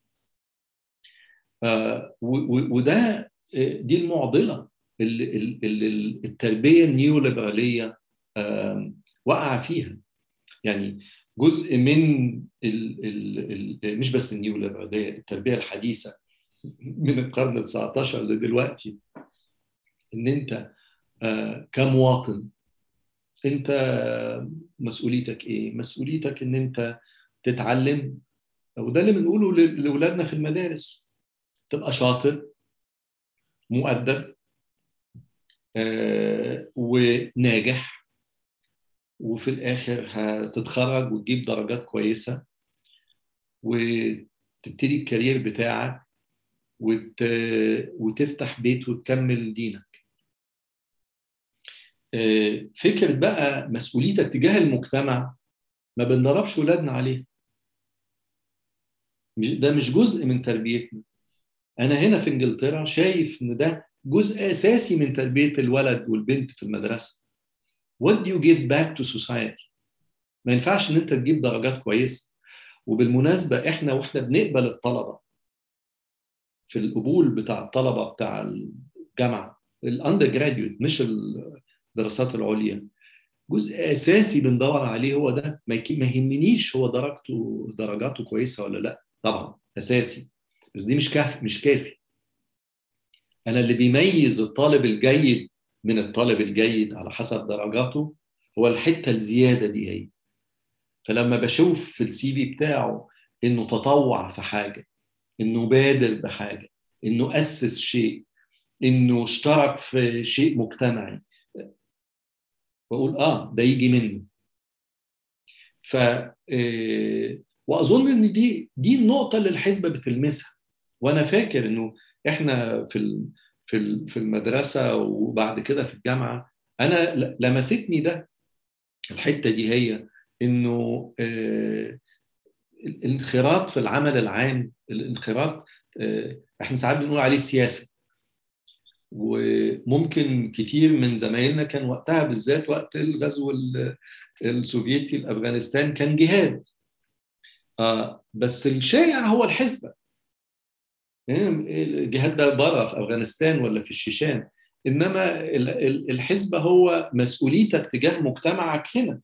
وده دي المعضله اللي, اللي التربيه النيوليبراليه وقع فيها يعني جزء من ال ال مش بس النيوليبراليه التربيه الحديثه من القرن ال 19 لدلوقتي ان انت كمواطن انت مسؤوليتك ايه؟ مسؤوليتك ان انت تتعلم وده اللي بنقوله لاولادنا في المدارس تبقى شاطر مؤدب آه، وناجح وفي الاخر هتتخرج وتجيب درجات كويسه وتبتدي الكارير بتاعك وت... وتفتح بيت وتكمل دينك فكرة بقى مسؤوليتك تجاه المجتمع ما بندربش ولادنا عليه ده مش جزء من تربيتنا أنا هنا في إنجلترا شايف إن ده جزء أساسي من تربية الولد والبنت في المدرسة What do you give back to society؟ ما ينفعش إن أنت تجيب درجات كويسة وبالمناسبة إحنا وإحنا بنقبل الطلبة في القبول بتاع الطلبة بتاع الجامعة الاندر جراديويت مش الدراسات العليا جزء اساسي بندور عليه هو ده ما يهمنيش هو درجته درجاته كويسه ولا لا طبعا اساسي بس دي مش كافي مش كافي انا اللي بيميز الطالب الجيد من الطالب الجيد على حسب درجاته هو الحته الزياده دي هي فلما بشوف في السي في بتاعه انه تطوع في حاجه انه بادر بحاجه انه اسس شيء انه اشترك في شيء مجتمعي بقول اه ده يجي منه ف واظن ان دي دي النقطه اللي الحزبه بتلمسها وانا فاكر انه احنا في في في المدرسه وبعد كده في الجامعه انا لمستني ده الحته دي هي انه الانخراط في العمل العام الانخراط احنا ساعات بنقول عليه سياسه وممكن كتير من زمايلنا كان وقتها بالذات وقت الغزو السوفيتي لافغانستان كان جهاد آه بس الشائع هو الحزبه الجهاد ده بره في افغانستان ولا في الشيشان انما الحزبه هو مسؤوليتك تجاه مجتمعك هنا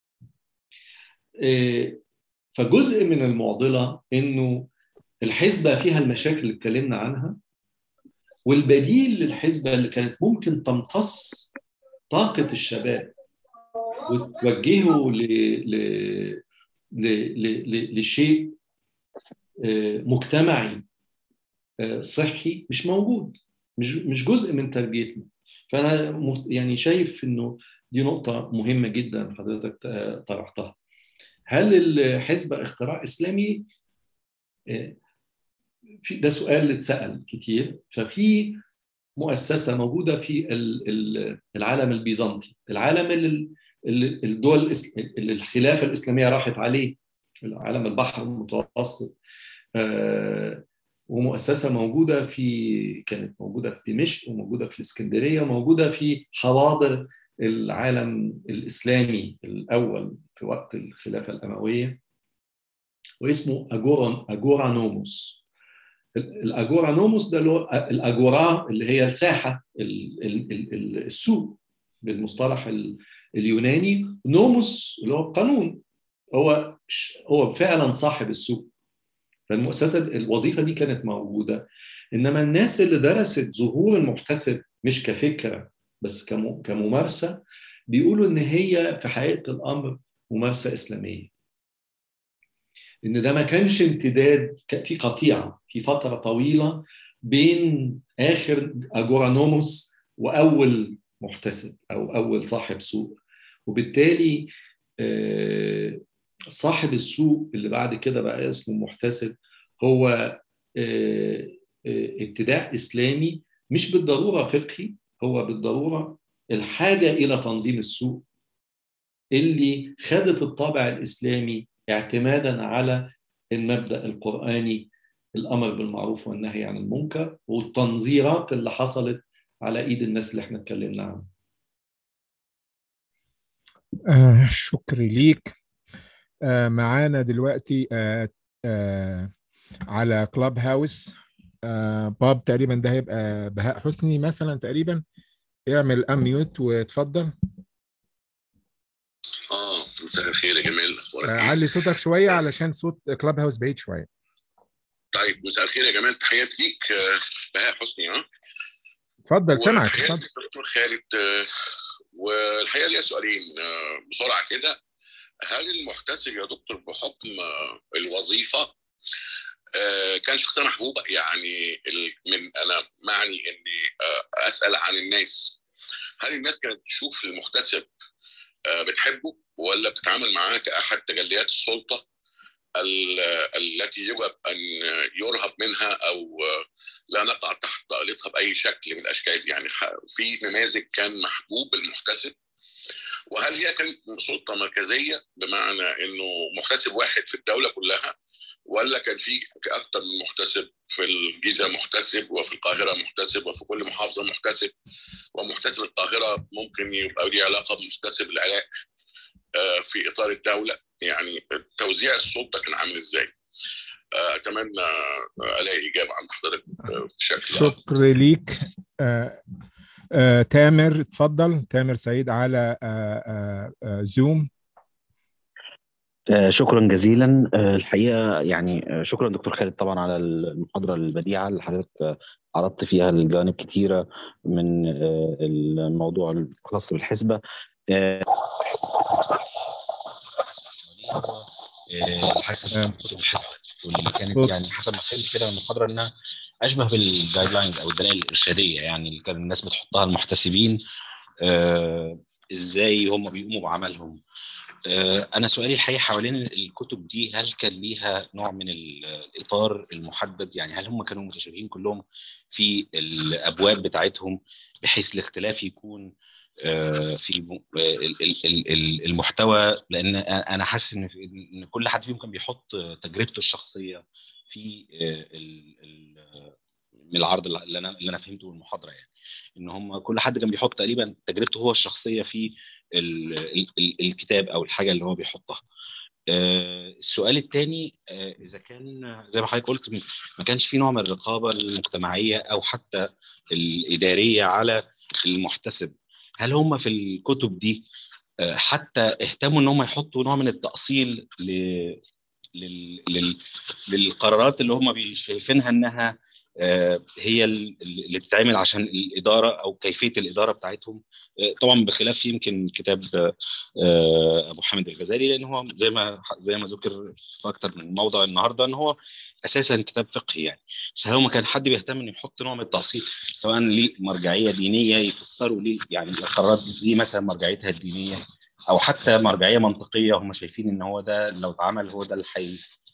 فجزء من المعضله انه الحزبه فيها المشاكل اللي اتكلمنا عنها والبديل للحزبة اللي كانت ممكن تمتص طاقة الشباب وتوجهه ل... ل... ل... ل... لشيء مجتمعي صحي مش موجود مش مش جزء من تربيتنا فانا يعني شايف انه دي نقطه مهمه جدا حضرتك طرحتها هل الحزب اختراع اسلامي في ده سؤال اتسال كتير ففي مؤسسه موجوده في العالم البيزنطي العالم اللي الدول اللي الخلافه الاسلاميه راحت عليه عالم البحر المتوسط ومؤسسه موجوده في كانت موجوده في دمشق وموجوده في الاسكندريه وموجوده في حواضر العالم الاسلامي الاول في وقت الخلافه الامويه واسمه اجورا اجورا نوموس الاجورا نوموس ده اللي هو الاجورا اللي هي الساحه السوق بالمصطلح اليوناني نوموس اللي هو القانون هو هو فعلا صاحب السوق فالمؤسسه الوظيفه دي كانت موجوده انما الناس اللي درست ظهور المحتسب مش كفكره بس كممارسه بيقولوا ان هي في حقيقه الامر ممارسه اسلاميه ان ده ما كانش امتداد في قطيعه في فتره طويله بين اخر اجورانوموس واول محتسب او اول صاحب سوق وبالتالي صاحب السوق اللي بعد كده بقى اسمه محتسب هو ابتداع اسلامي مش بالضروره فقهي هو بالضروره الحاجه الى تنظيم السوق اللي خدت الطابع الاسلامي اعتمادا على المبدا القراني الامر بالمعروف والنهي عن المنكر والتنظيرات اللي حصلت على ايد الناس اللي احنا اتكلمنا عنها آه شكرا ليك آه معانا دلوقتي آه آه على كلاب هاوس آه باب تقريبا ده هيبقى بهاء حسني مثلا تقريبا اعمل اميوت وتفضل اه مساء الخير يا جمال آه علي صوتك شويه علشان صوت كلاب هاوس بعيد شويه طيب مساء الخير يا جمال تحياتي ليك بهاء حسني ها اتفضل سامعك اتفضل دكتور خالد والحقيقه ليا سؤالين بسرعه كده هل المحتسب يا دكتور بحكم الوظيفه كان شخصيه محبوبه يعني من انا معني اني اسال عن الناس هل الناس كانت تشوف المحتسب بتحبه ولا بتتعامل معاه كاحد تجليات السلطه التي يجب ان يرهب منها او لا نقع تحت طائلتها باي شكل من الاشكال يعني في نماذج كان محبوب المحتسب وهل هي كانت سلطه مركزيه بمعنى انه محتسب واحد في الدوله كلها ولا كان في اكثر من محتسب في الجيزه محتسب وفي القاهره محتسب وفي كل محافظه محتسب ومحتسب القاهره ممكن يبقى ليه علاقه بمحتسب العراق في اطار الدوله يعني توزيع السلطه كان عامل ازاي؟ اتمنى الاقي اجابه عند حضرتك بشكل شكرا ليك آه آه تامر اتفضل تامر سعيد على آه آه زوم شكرا جزيلا الحقيقه يعني شكرا دكتور خالد طبعا على المحاضره البديعه اللي حضرتك عرضت فيها الجوانب كثيره من الموضوع الخاص بالحسبه حسب كتب الحسبه واللي كانت يعني حسب ما فهمت كده من المحاضره انها اشبه بالجايد لاينز او الدلائل الارشاديه يعني اللي كان الناس بتحطها المحتسبين آه ازاي هم بيقوموا بعملهم آه انا سؤالي الحقيقه حوالين الكتب دي هل كان ليها نوع من الاطار المحدد يعني هل هم كانوا متشابهين كلهم في الابواب بتاعتهم بحيث الاختلاف يكون في المحتوى لان انا حاسس ان ان كل حد فيهم كان بيحط تجربته الشخصيه في من العرض اللي انا اللي انا فهمته من المحاضره يعني ان هم كل حد كان بيحط تقريبا تجربته هو الشخصيه في الكتاب او الحاجه اللي هو بيحطها السؤال الثاني اذا كان زي ما حضرتك قلت ما كانش في نوع من الرقابه المجتمعيه او حتى الاداريه على المحتسب هل هم في الكتب دي حتى اهتموا ان هم يحطوا نوع من التاصيل ل... لل... لل... للقرارات اللي هم شايفينها انها هي اللي بتتعمل عشان الاداره او كيفيه الاداره بتاعتهم طبعا بخلاف يمكن كتاب ابو حامد الغزالي لان هو زي ما زي ما ذكر في اكثر من موضع النهارده ان هو اساسا كتاب فقهي يعني بس لو ما كان حد بيهتم انه يحط نوع من التعصيب سواء ليه مرجعيه دينيه يفسروا ليه يعني القرارات دي مثلا مرجعيتها الدينيه او حتى مرجعيه منطقيه هم شايفين ان هو ده لو اتعمل هو ده اللي حي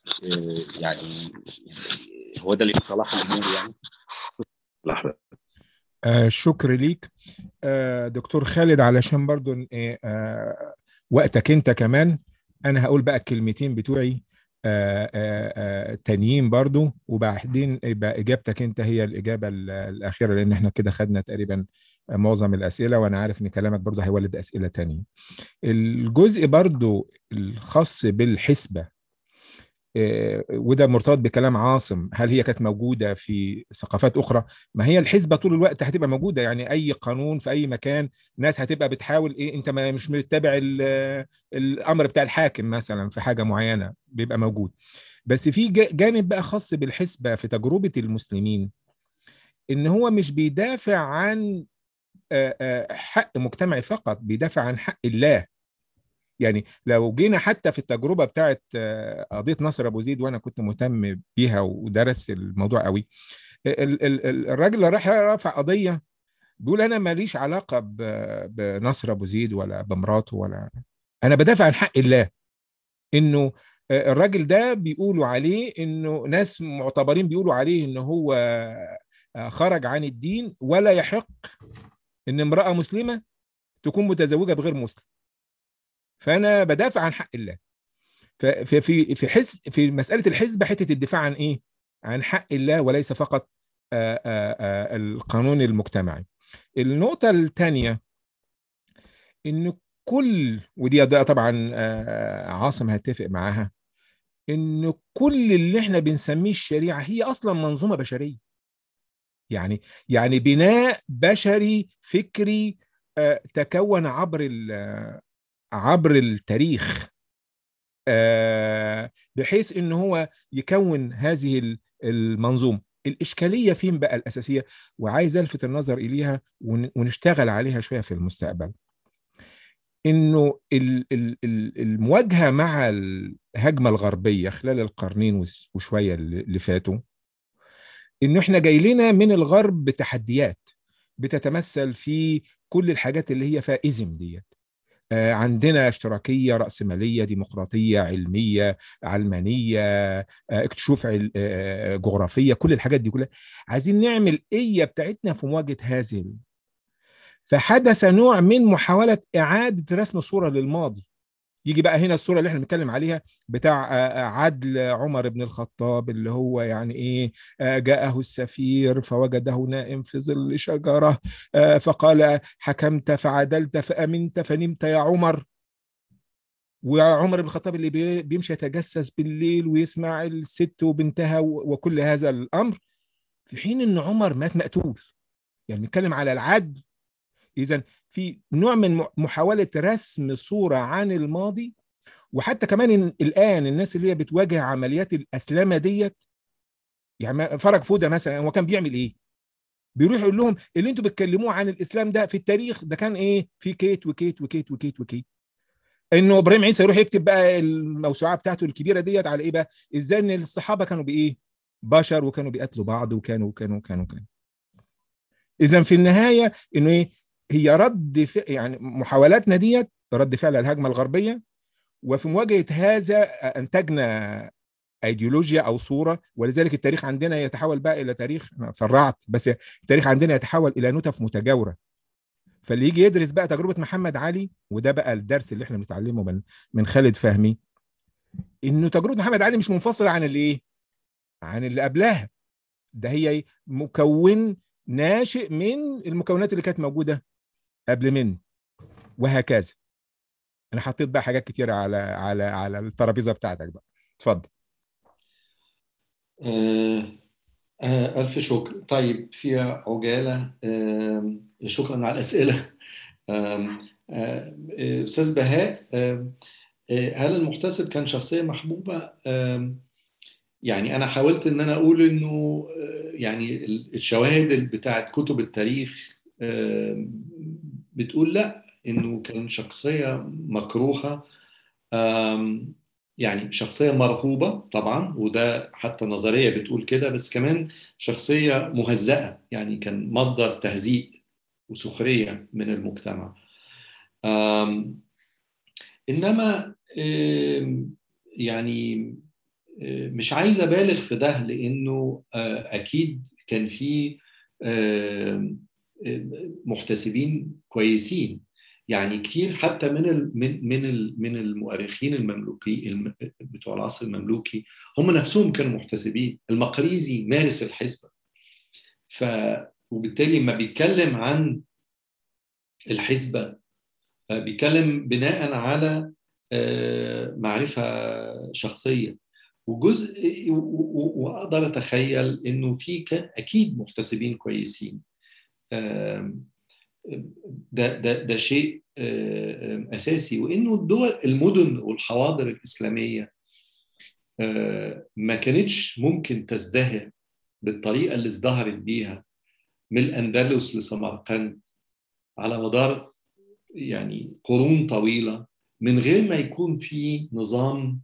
يعني هو ده اللي في صلاح الامور يعني لحظه آه شكر ليك آه دكتور خالد علشان برضو آه وقتك انت كمان انا هقول بقى الكلمتين بتوعي آه آه آه تانيين برضو وبعدين يبقى اجابتك انت هي الاجابه الاخيره لان احنا كده خدنا تقريبا معظم الاسئله وانا عارف ان كلامك برضو هيولد اسئله تانية الجزء برضو الخاص بالحسبه وده مرتبط بكلام عاصم هل هي كانت موجودة في ثقافات أخرى ما هي الحسبة طول الوقت هتبقى موجودة يعني أي قانون في أي مكان ناس هتبقى بتحاول إيه أنت ما مش متبع الأمر بتاع الحاكم مثلا في حاجة معينة بيبقى موجود بس في جانب بقى خاص بالحسبة في تجربة المسلمين إن هو مش بيدافع عن حق مجتمعي فقط بيدافع عن حق الله يعني لو جينا حتى في التجربه بتاعت قضيه نصر ابو زيد وانا كنت مهتم بيها ودرست الموضوع قوي الراجل اللي راح رافع قضيه بيقول انا ماليش علاقه بنصر ابو زيد ولا بمراته ولا انا بدافع عن حق الله انه الراجل ده بيقولوا عليه انه ناس معتبرين بيقولوا عليه انه هو خرج عن الدين ولا يحق ان امراه مسلمه تكون متزوجه بغير مسلم فانا بدافع عن حق الله ففي في في حس في مساله الحزب حته الدفاع عن ايه عن حق الله وليس فقط آآ آآ القانون المجتمعي النقطه الثانيه ان كل ودي طبعا عاصم هيتفق معاها ان كل اللي احنا بنسميه الشريعه هي اصلا منظومه بشريه يعني يعني بناء بشري فكري تكون عبر عبر التاريخ بحيث ان هو يكون هذه المنظومه الاشكاليه فين بقى الاساسيه وعايز الفت النظر اليها ونشتغل عليها شويه في المستقبل انه المواجهه مع الهجمه الغربيه خلال القرنين وشويه اللي فاتوا انه احنا جاي لنا من الغرب بتحديات بتتمثل في كل الحاجات اللي هي فيها ايزم ديت عندنا اشتراكيه راسماليه ديمقراطيه علميه علمانيه اكتشاف جغرافيه كل الحاجات دي كلها عايزين نعمل ايه بتاعتنا في مواجهه هذه فحدث نوع من محاوله اعاده رسم صوره للماضي يجي بقى هنا الصوره اللي احنا بنتكلم عليها بتاع عدل عمر بن الخطاب اللي هو يعني ايه جاءه السفير فوجده نائم في ظل شجره فقال حكمت فعدلت فامنت فنمت يا عمر وعمر بن الخطاب اللي بيمشي يتجسس بالليل ويسمع الست وبنتها وكل هذا الامر في حين ان عمر مات مقتول يعني بنتكلم على العدل اذا في نوع من محاوله رسم صوره عن الماضي وحتى كمان الان الناس اللي هي بتواجه عمليات الاسلامه ديت يعني فرج فوده مثلا هو كان بيعمل ايه؟ بيروح يقول لهم اللي انتوا بتكلموه عن الاسلام ده في التاريخ ده كان ايه؟ في كيت وكيت وكيت وكيت وكيت انه ابراهيم عيسى يروح يكتب بقى الموسوعه بتاعته الكبيره ديت على ايه بقى؟ ازاي ان الصحابه كانوا بايه؟ بشر وكانوا بيقتلوا بعض وكانوا وكانوا وكانوا وكانوا اذا في النهايه انه ايه؟ هي رد ف... يعني محاولاتنا ديت رد فعل الهجمه الغربيه وفي مواجهه هذا انتجنا ايديولوجيا او صوره ولذلك التاريخ عندنا يتحول بقى الى تاريخ فرعت بس التاريخ عندنا يتحول الى نتف متجاوره فاللي يجي يدرس بقى تجربه محمد علي وده بقى الدرس اللي احنا بنتعلمه من من خالد فهمي انه تجربه محمد علي مش منفصله عن الايه؟ عن اللي قبلها ده هي مكون ناشئ من المكونات اللي كانت موجوده قبل منه وهكذا انا حطيت بقى حاجات كتيره على على على الترابيزه بتاعتك بقى اتفضل آه آه ألف شكر طيب في عجالة آه شكرا على الأسئلة أستاذ بهاء هل المحتسب كان شخصية محبوبة يعني انا حاولت ان انا اقول انه يعني الشواهد بتاعت كتب التاريخ بتقول لا انه كان شخصيه مكروهه يعني شخصيه مرهوبه طبعا وده حتى نظريه بتقول كده بس كمان شخصيه مهزأه يعني كان مصدر تهزيء وسخريه من المجتمع انما يعني مش عايز ابالغ في ده لانه اكيد كان في محتسبين كويسين يعني كتير حتى من ال من من من المؤرخين المملوكي بتوع العصر المملوكي هم نفسهم كانوا محتسبين المقريزي مارس الحسبه ف وبالتالي لما بيتكلم عن الحسبه بيتكلم بناء على معرفه شخصيه وجزء واقدر اتخيل انه في كان اكيد محتسبين كويسين ده ده ده شيء اساسي وانه الدول المدن والحواضر الاسلاميه ما كانتش ممكن تزدهر بالطريقه اللي ازدهرت بيها من الاندلس لسمرقند على مدار يعني قرون طويله من غير ما يكون في نظام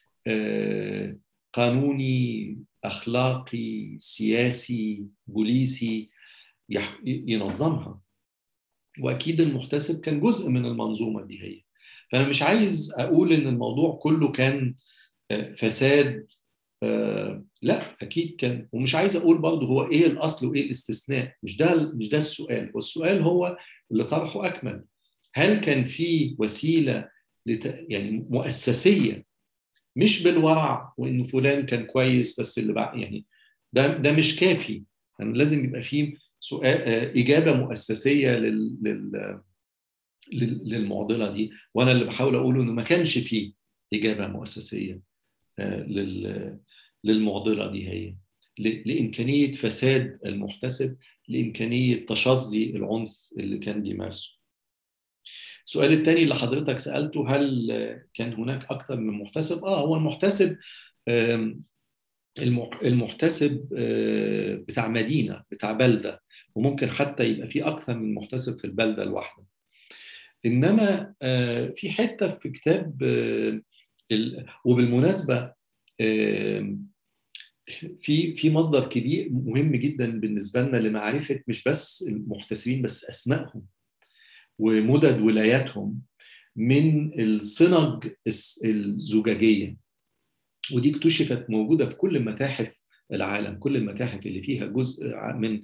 قانوني اخلاقي سياسي بوليسي ينظمها واكيد المحتسب كان جزء من المنظومه دي هي فانا مش عايز اقول ان الموضوع كله كان فساد لا اكيد كان ومش عايز اقول برضه هو ايه الاصل وايه الاستثناء مش ده مش ده السؤال والسؤال هو اللي طرحه اكمل هل كان في وسيله لت... يعني مؤسسيه مش بالورع وان فلان كان كويس بس اللي بقى يعني ده ده مش كافي يعني لازم يبقى فيه سؤال اجابه مؤسسيه لل, لل للمعضله دي وانا اللي بحاول اقوله انه ما كانش فيه اجابه مؤسسيه لل للمعضله دي هي لامكانيه فساد المحتسب لامكانيه تشظي العنف اللي كان بيمارسه السؤال الثاني اللي حضرتك سالته هل كان هناك اكثر من محتسب اه هو المحتسب المحتسب بتاع مدينه بتاع بلده وممكن حتى يبقى في اكثر من محتسب في البلده الواحده انما في حته في كتاب وبالمناسبه في في مصدر كبير مهم جدا بالنسبه لنا لمعرفه مش بس المحتسبين بس اسمائهم ومدد ولاياتهم من الصنج الزجاجيه ودي اكتشفت موجوده في كل متاحف العالم كل المتاحف اللي فيها جزء من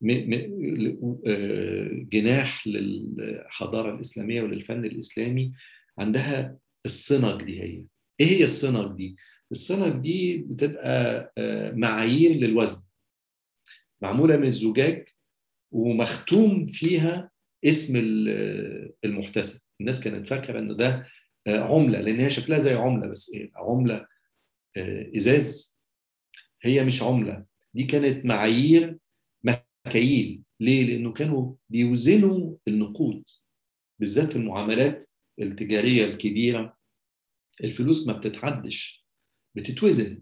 جناح للحضاره الاسلاميه وللفن الاسلامي عندها الصنج دي هي ايه هي الصنج دي الصنج دي بتبقى معايير للوزن معموله من الزجاج ومختوم فيها اسم المحتسب الناس كانت فاكره ان ده عمله لان هي شكلها زي عمله بس ايه عمله ازاز هي مش عمله دي كانت معايير مكاييل ليه لانه كانوا بيوزنوا النقود بالذات في المعاملات التجاريه الكبيره الفلوس ما بتتعدش بتتوزن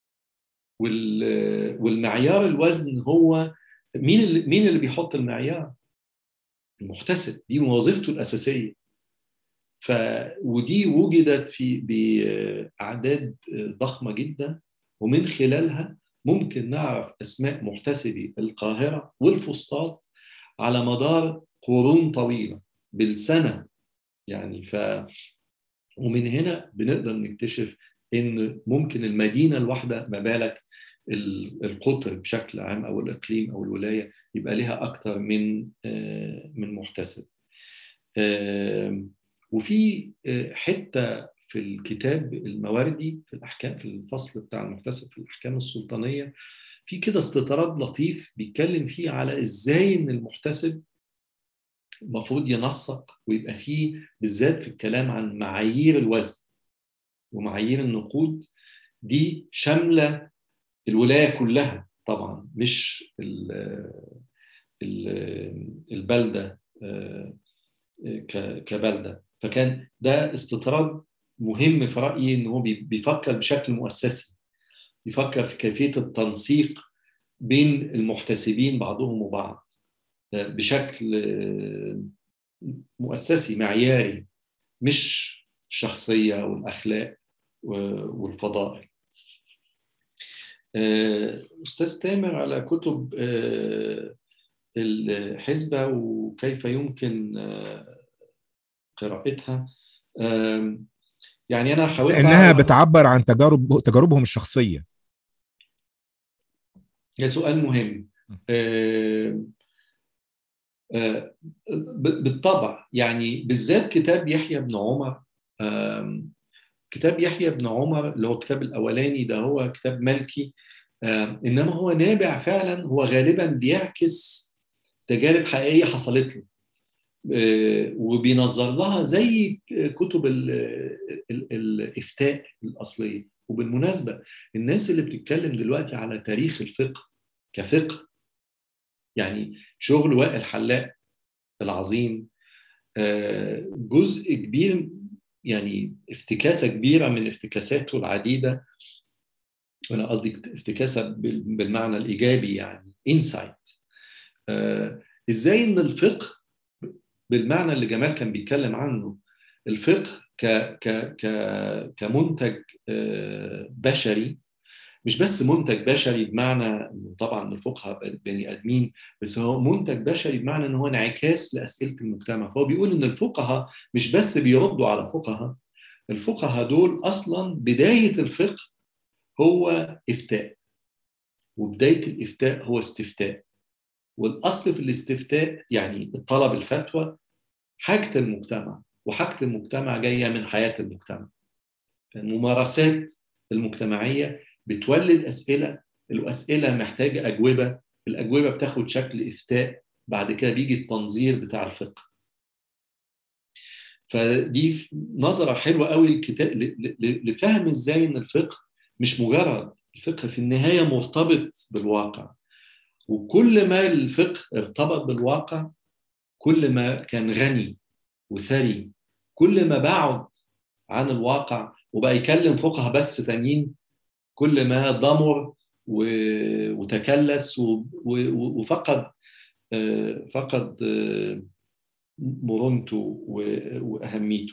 والمعيار الوزن هو مين اللي مين اللي بيحط المعيار المحتسب دي وظيفته الاساسيه ف ودي وجدت في باعداد ضخمه جدا ومن خلالها ممكن نعرف اسماء محتسبي القاهره والفسطاط على مدار قرون طويله بالسنه يعني ف ومن هنا بنقدر نكتشف ان ممكن المدينه الواحده ما بالك القطر بشكل عام او الاقليم او الولايه يبقى لها اكثر من من محتسب وفي حته في الكتاب المواردي في الاحكام في الفصل بتاع المحتسب في الاحكام السلطانيه في كده استطراد لطيف بيتكلم فيه على ازاي ان المحتسب المفروض ينسق ويبقى فيه بالذات في الكلام عن معايير الوزن ومعايير النقود دي شامله الولايه كلها طبعا مش ال ال البلده كبلده فكان ده استطراد مهم في رايي ان هو بيفكر بشكل مؤسسي يفكر في كيفيه التنسيق بين المحتسبين بعضهم وبعض بشكل مؤسسي معياري مش الشخصيه والاخلاق والفضائل استاذ تامر على كتب الحزبه وكيف يمكن قراءتها يعني انا حاولت انها بتعبر عن تجارب تجاربهم الشخصيه ده سؤال مهم بالطبع يعني بالذات كتاب يحيى بن عمر كتاب يحيى بن عمر اللي هو الكتاب الاولاني ده هو كتاب ملكي انما هو نابع فعلا هو غالبا بيعكس تجارب حقيقيه حصلت له وبينظر لها زي كتب ال ال الافتاء الاصليه وبالمناسبه الناس اللي بتتكلم دلوقتي على تاريخ الفقه كفقه يعني شغل وائل حلاق العظيم جزء كبير يعني افتكاسه كبيره من افتكاساته العديده وانا قصدي افتكاسه بالمعنى الايجابي يعني انسايت ازاي ان الفقه بالمعنى اللي جمال كان بيتكلم عنه الفقه ك ك ك كمنتج بشري مش بس منتج بشري بمعنى طبعا الفقهاء بني ادمين بس هو منتج بشري بمعنى ان هو انعكاس لاسئله المجتمع فهو بيقول ان الفقهاء مش بس بيردوا على فقهاء الفقهاء دول اصلا بدايه الفقه هو افتاء وبدايه الافتاء هو استفتاء والاصل في الاستفتاء يعني طلب الفتوى حاجه المجتمع وحاجه المجتمع جايه من حياه المجتمع الممارسات المجتمعيه بتولد اسئله الاسئله محتاجه اجوبه الاجوبه بتاخد شكل افتاء بعد كده بيجي التنظير بتاع الفقه فدي نظره حلوه قوي الكتاب لفهم ازاي ان الفقه مش مجرد الفقه في النهايه مرتبط بالواقع وكل ما الفقه ارتبط بالواقع كل ما كان غني وثري كل ما بعد عن الواقع وبقى يكلم فقهاء بس تانيين كل ما ضمر وتكلس وفقد فقد مرونته واهميته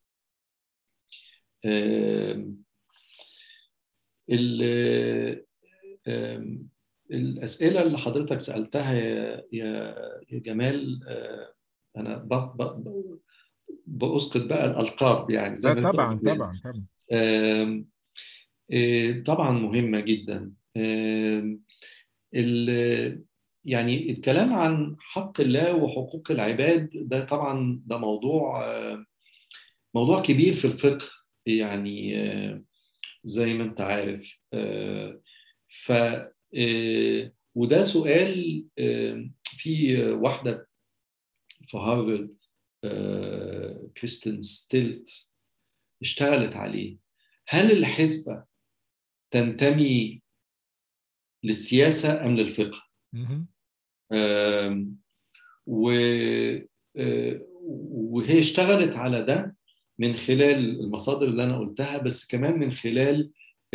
الاسئله اللي حضرتك سالتها يا يا جمال انا باسقط بقى الالقاب يعني زي ما طبعا طبعا طبعا طبعا مهمه جدا يعني الكلام عن حق الله وحقوق العباد ده طبعا ده موضوع موضوع كبير في الفقه يعني زي ما انت عارف ف وده سؤال في واحده في هارفارد كريستين ستيلت اشتغلت عليه هل الحسبه تنتمي للسياسه ام للفقه؟ وهي اشتغلت على ده من خلال المصادر اللي انا قلتها بس كمان من خلال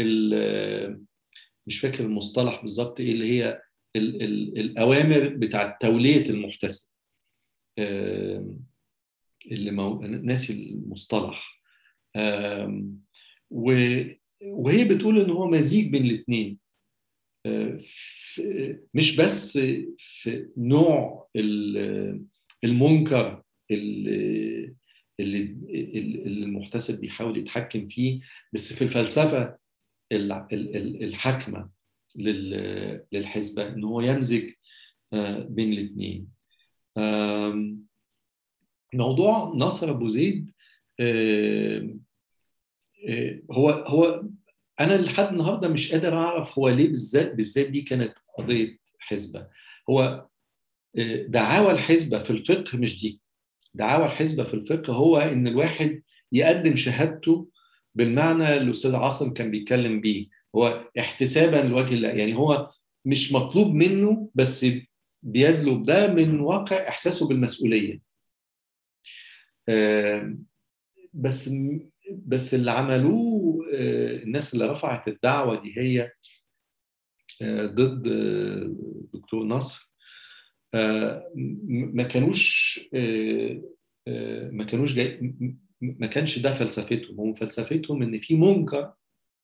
مش فاكر المصطلح بالظبط ايه اللي هي ال ال الاوامر بتاعه توليه المحتسب اللي مو... ناسي المصطلح وهي بتقول ان هو مزيج بين الاثنين مش بس في نوع المنكر اللي اللي المحتسب بيحاول يتحكم فيه بس في الفلسفه الحاكمه للحسبه ان هو يمزج بين الاثنين موضوع نصر ابو زيد هو هو انا لحد النهارده مش قادر اعرف هو ليه بالذات بالذات دي كانت قضيه حسبه هو دعاوى الحسبه في الفقه مش دي دعاوى الحسبه في الفقه هو ان الواحد يقدم شهادته بالمعنى اللي الاستاذ عاصم كان بيتكلم بيه هو احتسابا لوجه الله يعني هو مش مطلوب منه بس بيدلب ده من واقع احساسه بالمسؤوليه بس بس اللي عملوه الناس اللي رفعت الدعوه دي هي ضد دكتور نصر ما كانوش ما كانوش جاي ما كانش ده فلسفتهم هم فلسفتهم ان في منكر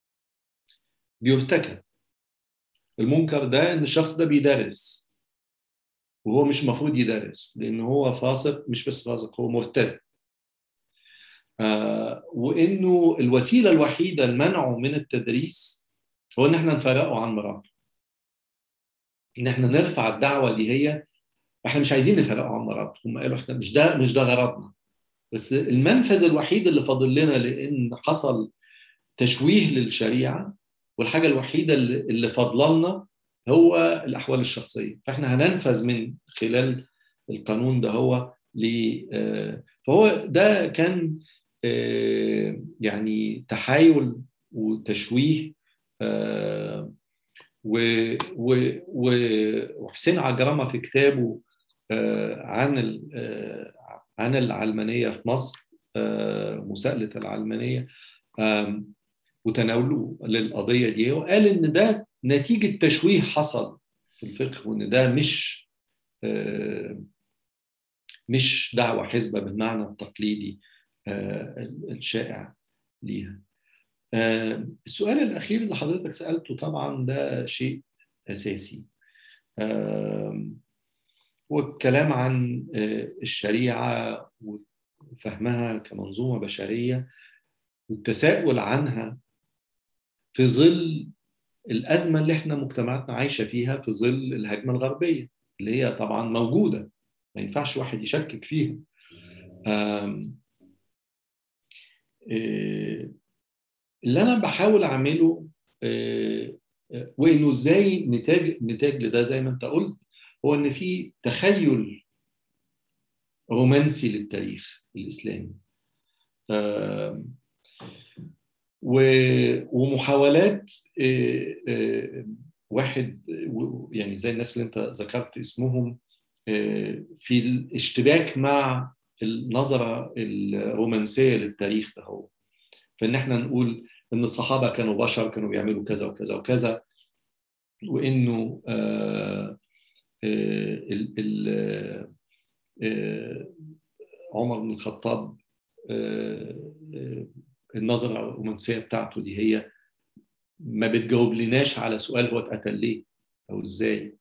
بيرتكب المنكر ده ان الشخص ده بيدرس وهو مش المفروض يدرس لان هو فاسق مش بس فاسق هو مرتد آه وانه الوسيله الوحيده لمنعه من التدريس هو ان احنا نفرقه عن مراته ان احنا نرفع الدعوه دي هي احنا مش عايزين نفرقه عن مراته هم قالوا احنا مش ده مش ده غرضنا بس المنفذ الوحيد اللي فاضل لنا لان حصل تشويه للشريعه والحاجه الوحيده اللي فاضله لنا هو الاحوال الشخصيه فاحنا هننفذ من خلال القانون ده هو ل فهو ده كان يعني تحايل وتشويه وحسين عجرمه في كتابه عن عن العلمانيه في مصر مساءله العلمانيه وتناوله للقضيه دي وقال ان ده نتيجه تشويه حصل في الفقه وان ده مش مش دعوه حزبه بالمعنى التقليدي الشائع ليها السؤال الاخير اللي حضرتك سالته طبعا ده شيء اساسي والكلام عن الشريعه وفهمها كمنظومه بشريه والتساؤل عنها في ظل الازمه اللي احنا مجتمعاتنا عايشه فيها في ظل الهجمه الغربيه اللي هي طبعا موجوده ما ينفعش واحد يشكك فيها اللي انا بحاول اعمله وانه ازاي نتاج نتاج لده زي ما انت قلت هو ان في تخيل رومانسي للتاريخ الاسلامي ومحاولات واحد يعني زي الناس اللي انت ذكرت اسمهم في الاشتباك مع النظرة الرومانسية للتاريخ ده هو فإن احنا نقول إن الصحابة كانوا بشر كانوا بيعملوا كذا وكذا وكذا وإنه آآ ال ال عمر بن الخطاب النظرة الرومانسية بتاعته دي هي ما بتجاوب لناش على سؤال هو اتقتل ليه أو إزاي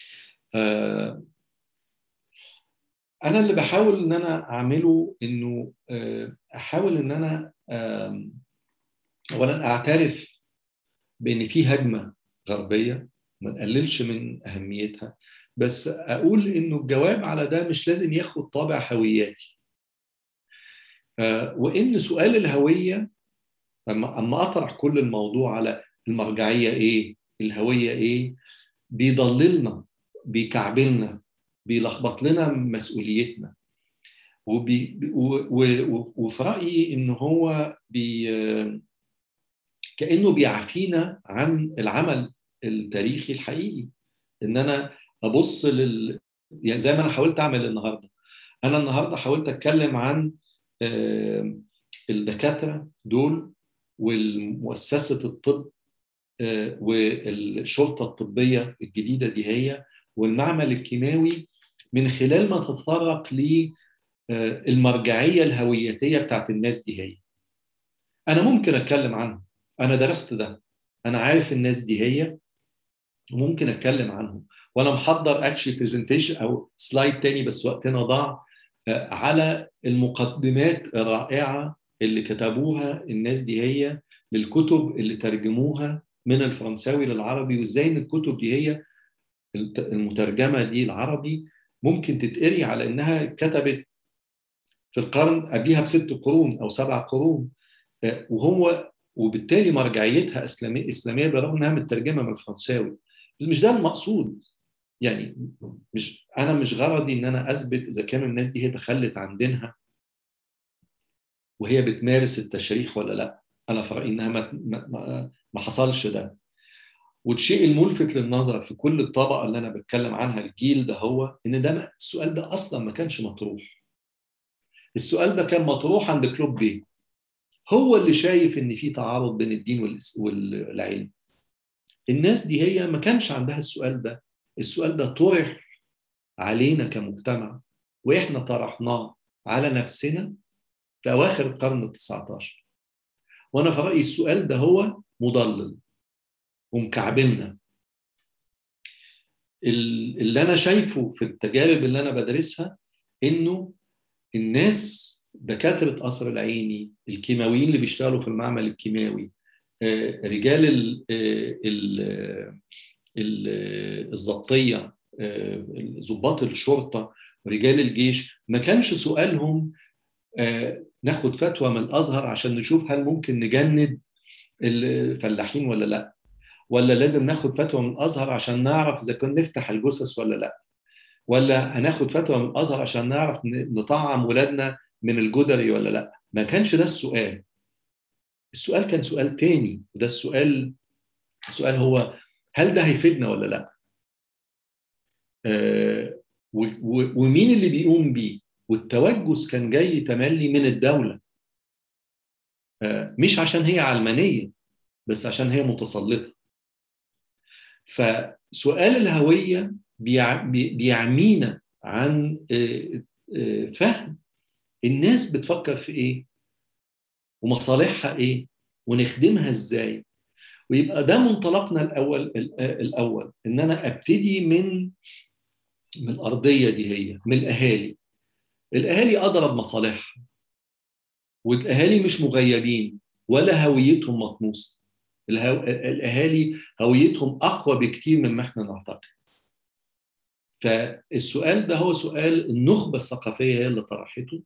انا اللي بحاول ان انا اعمله انه احاول ان انا اولا اعترف بان في هجمه غربيه ما نقللش من اهميتها بس اقول انه الجواب على ده مش لازم ياخد طابع هوياتي وان سؤال الهويه اما اما اطرح كل الموضوع على المرجعيه ايه الهويه ايه بيضللنا بيكعبلنا بيلخبط لنا مسؤوليتنا وبي وفي رايي ان هو بي كانه بيعفينا عن العمل التاريخي الحقيقي ان انا ابص لل يعني زي ما انا حاولت اعمل النهارده انا النهارده حاولت اتكلم عن الدكاتره دول والمؤسسه الطب والشرطه الطبيه الجديده دي هي والمعمل الكيماوي من خلال ما تتطرق للمرجعيه الهويتيه بتاعت الناس دي هي انا ممكن اتكلم عنهم انا درست ده انا عارف الناس دي هي وممكن اتكلم عنهم وانا محضر اكشلي برزنتيشن او سلايد تاني بس وقتنا ضاع على المقدمات الرائعه اللي كتبوها الناس دي هي للكتب اللي ترجموها من الفرنساوي للعربي وازاي ان الكتب دي هي المترجمه دي العربي ممكن تتقري على انها كتبت في القرن قبلها بست قرون او سبع قرون وهو وبالتالي مرجعيتها اسلاميه اسلاميه بالرغم انها مترجمه من الفرنساوي بس مش ده المقصود يعني مش انا مش غرضي ان انا اثبت اذا كان الناس دي هي تخلت عن دينها وهي بتمارس التشريح ولا لا انا في رايي انها ما, ما, ما حصلش ده والشيء الملفت للنظر في كل الطبقه اللي انا بتكلم عنها الجيل ده هو ان ده السؤال ده اصلا ما كانش مطروح السؤال ده كان مطروح عند كلوب بيه هو اللي شايف ان في تعارض بين الدين والعلم الناس دي هي ما كانش عندها السؤال ده السؤال ده طرح علينا كمجتمع واحنا طرحناه على نفسنا في اواخر القرن ال19 وانا في رايي السؤال ده هو مضلل ومكعبلنا اللي انا شايفه في التجارب اللي انا بدرسها انه الناس دكاتره قصر العيني الكيماويين اللي بيشتغلوا في المعمل الكيماوي رجال الضبطيه ضباط الشرطه رجال الجيش ما كانش سؤالهم ناخد فتوى من الازهر عشان نشوف هل ممكن نجند الفلاحين ولا لا ولا لازم ناخد فتوى من الازهر عشان نعرف اذا كنا نفتح الجثث ولا لا ولا هناخد فتوى من الازهر عشان نعرف نطعم ولادنا من الجدري ولا لا ما كانش ده السؤال السؤال كان سؤال تاني وده السؤال السؤال هو هل ده هيفيدنا ولا لا آه ومين اللي بيقوم بيه والتوجس كان جاي تملي من الدولة آه مش عشان هي علمانية بس عشان هي متسلطة فسؤال الهوية بيعمينا عن آه فهم الناس بتفكر في ايه ومصالحها ايه ونخدمها ازاي ويبقى ده منطلقنا الاول الاول ان انا ابتدي من من الارضيه دي هي من الاهالي الاهالي اضرب مصالحها والاهالي مش مغيبين ولا هويتهم مطموسه الهو... الاهالي هويتهم اقوى بكتير مما احنا نعتقد فالسؤال ده هو سؤال النخبه الثقافيه هي اللي طرحته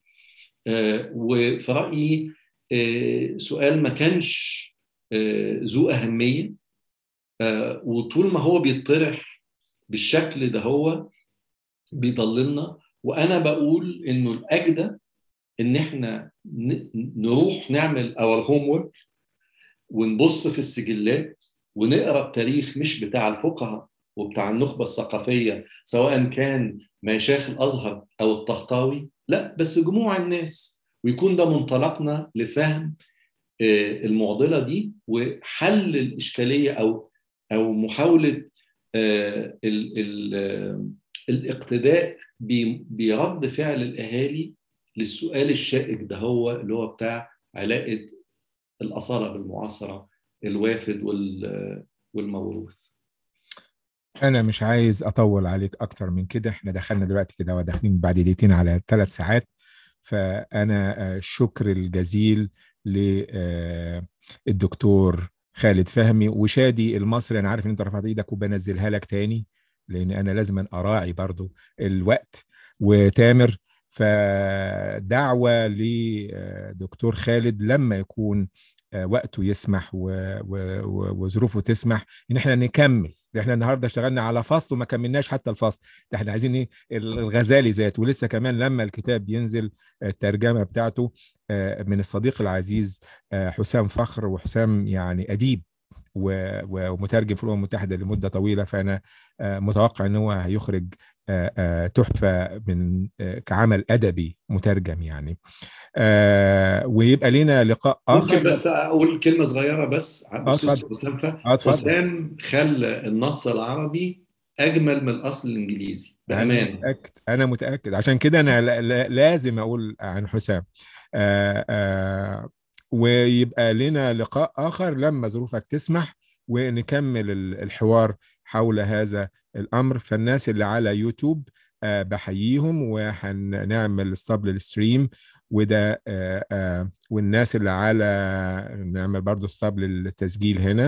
وفي رايي سؤال ما كانش ذو اهميه وطول ما هو بيطرح بالشكل ده هو بيضللنا وانا بقول انه الاجدى ان احنا نروح نعمل اور هوم ورك ونبص في السجلات ونقرا التاريخ مش بتاع الفقهاء وبتاع النخبه الثقافيه سواء كان مشايخ الازهر او الطهطاوي لا بس جموع الناس ويكون ده منطلقنا لفهم المعضله دي وحل الاشكاليه او او محاوله ال ال الاقتداء برد فعل الاهالي للسؤال الشائك ده هو اللي هو بتاع علاقه الاصاله بالمعاصره الوافد والموروث انا مش عايز اطول عليك اكتر من كده احنا دخلنا دلوقتي كده وداخلين بعد دقيقتين على ثلاث ساعات فانا الشكر الجزيل للدكتور خالد فهمي وشادي المصري انا عارف ان انت رفعت ايدك وبنزلها لك تاني لان انا لازم اراعي برضو الوقت وتامر فدعوه لدكتور خالد لما يكون وقته يسمح وظروفه تسمح ان احنا نكمل احنا النهارده اشتغلنا على فصل وما كملناش حتى الفصل ده احنا عايزين ايه الغزالي ذات ولسه كمان لما الكتاب ينزل الترجمه بتاعته من الصديق العزيز حسام فخر وحسام يعني اديب ومترجم في الامم المتحده لمده طويله فانا متوقع ان هو هيخرج تحفه من كعمل ادبي مترجم يعني ويبقى لنا لقاء اخر ممكن بس اقول كلمه صغيره بس بخصوص حسام حسام خلى النص العربي اجمل من الاصل الانجليزي بامان انا متاكد انا متاكد عشان كده انا لازم اقول عن حسام آآ آآ ويبقى لنا لقاء آخر لما ظروفك تسمح ونكمل الحوار حول هذا الأمر فالناس اللي على يوتيوب بحييهم وهنعمل الصب للستريم وده والناس اللي على نعمل برضو الصب للتسجيل هنا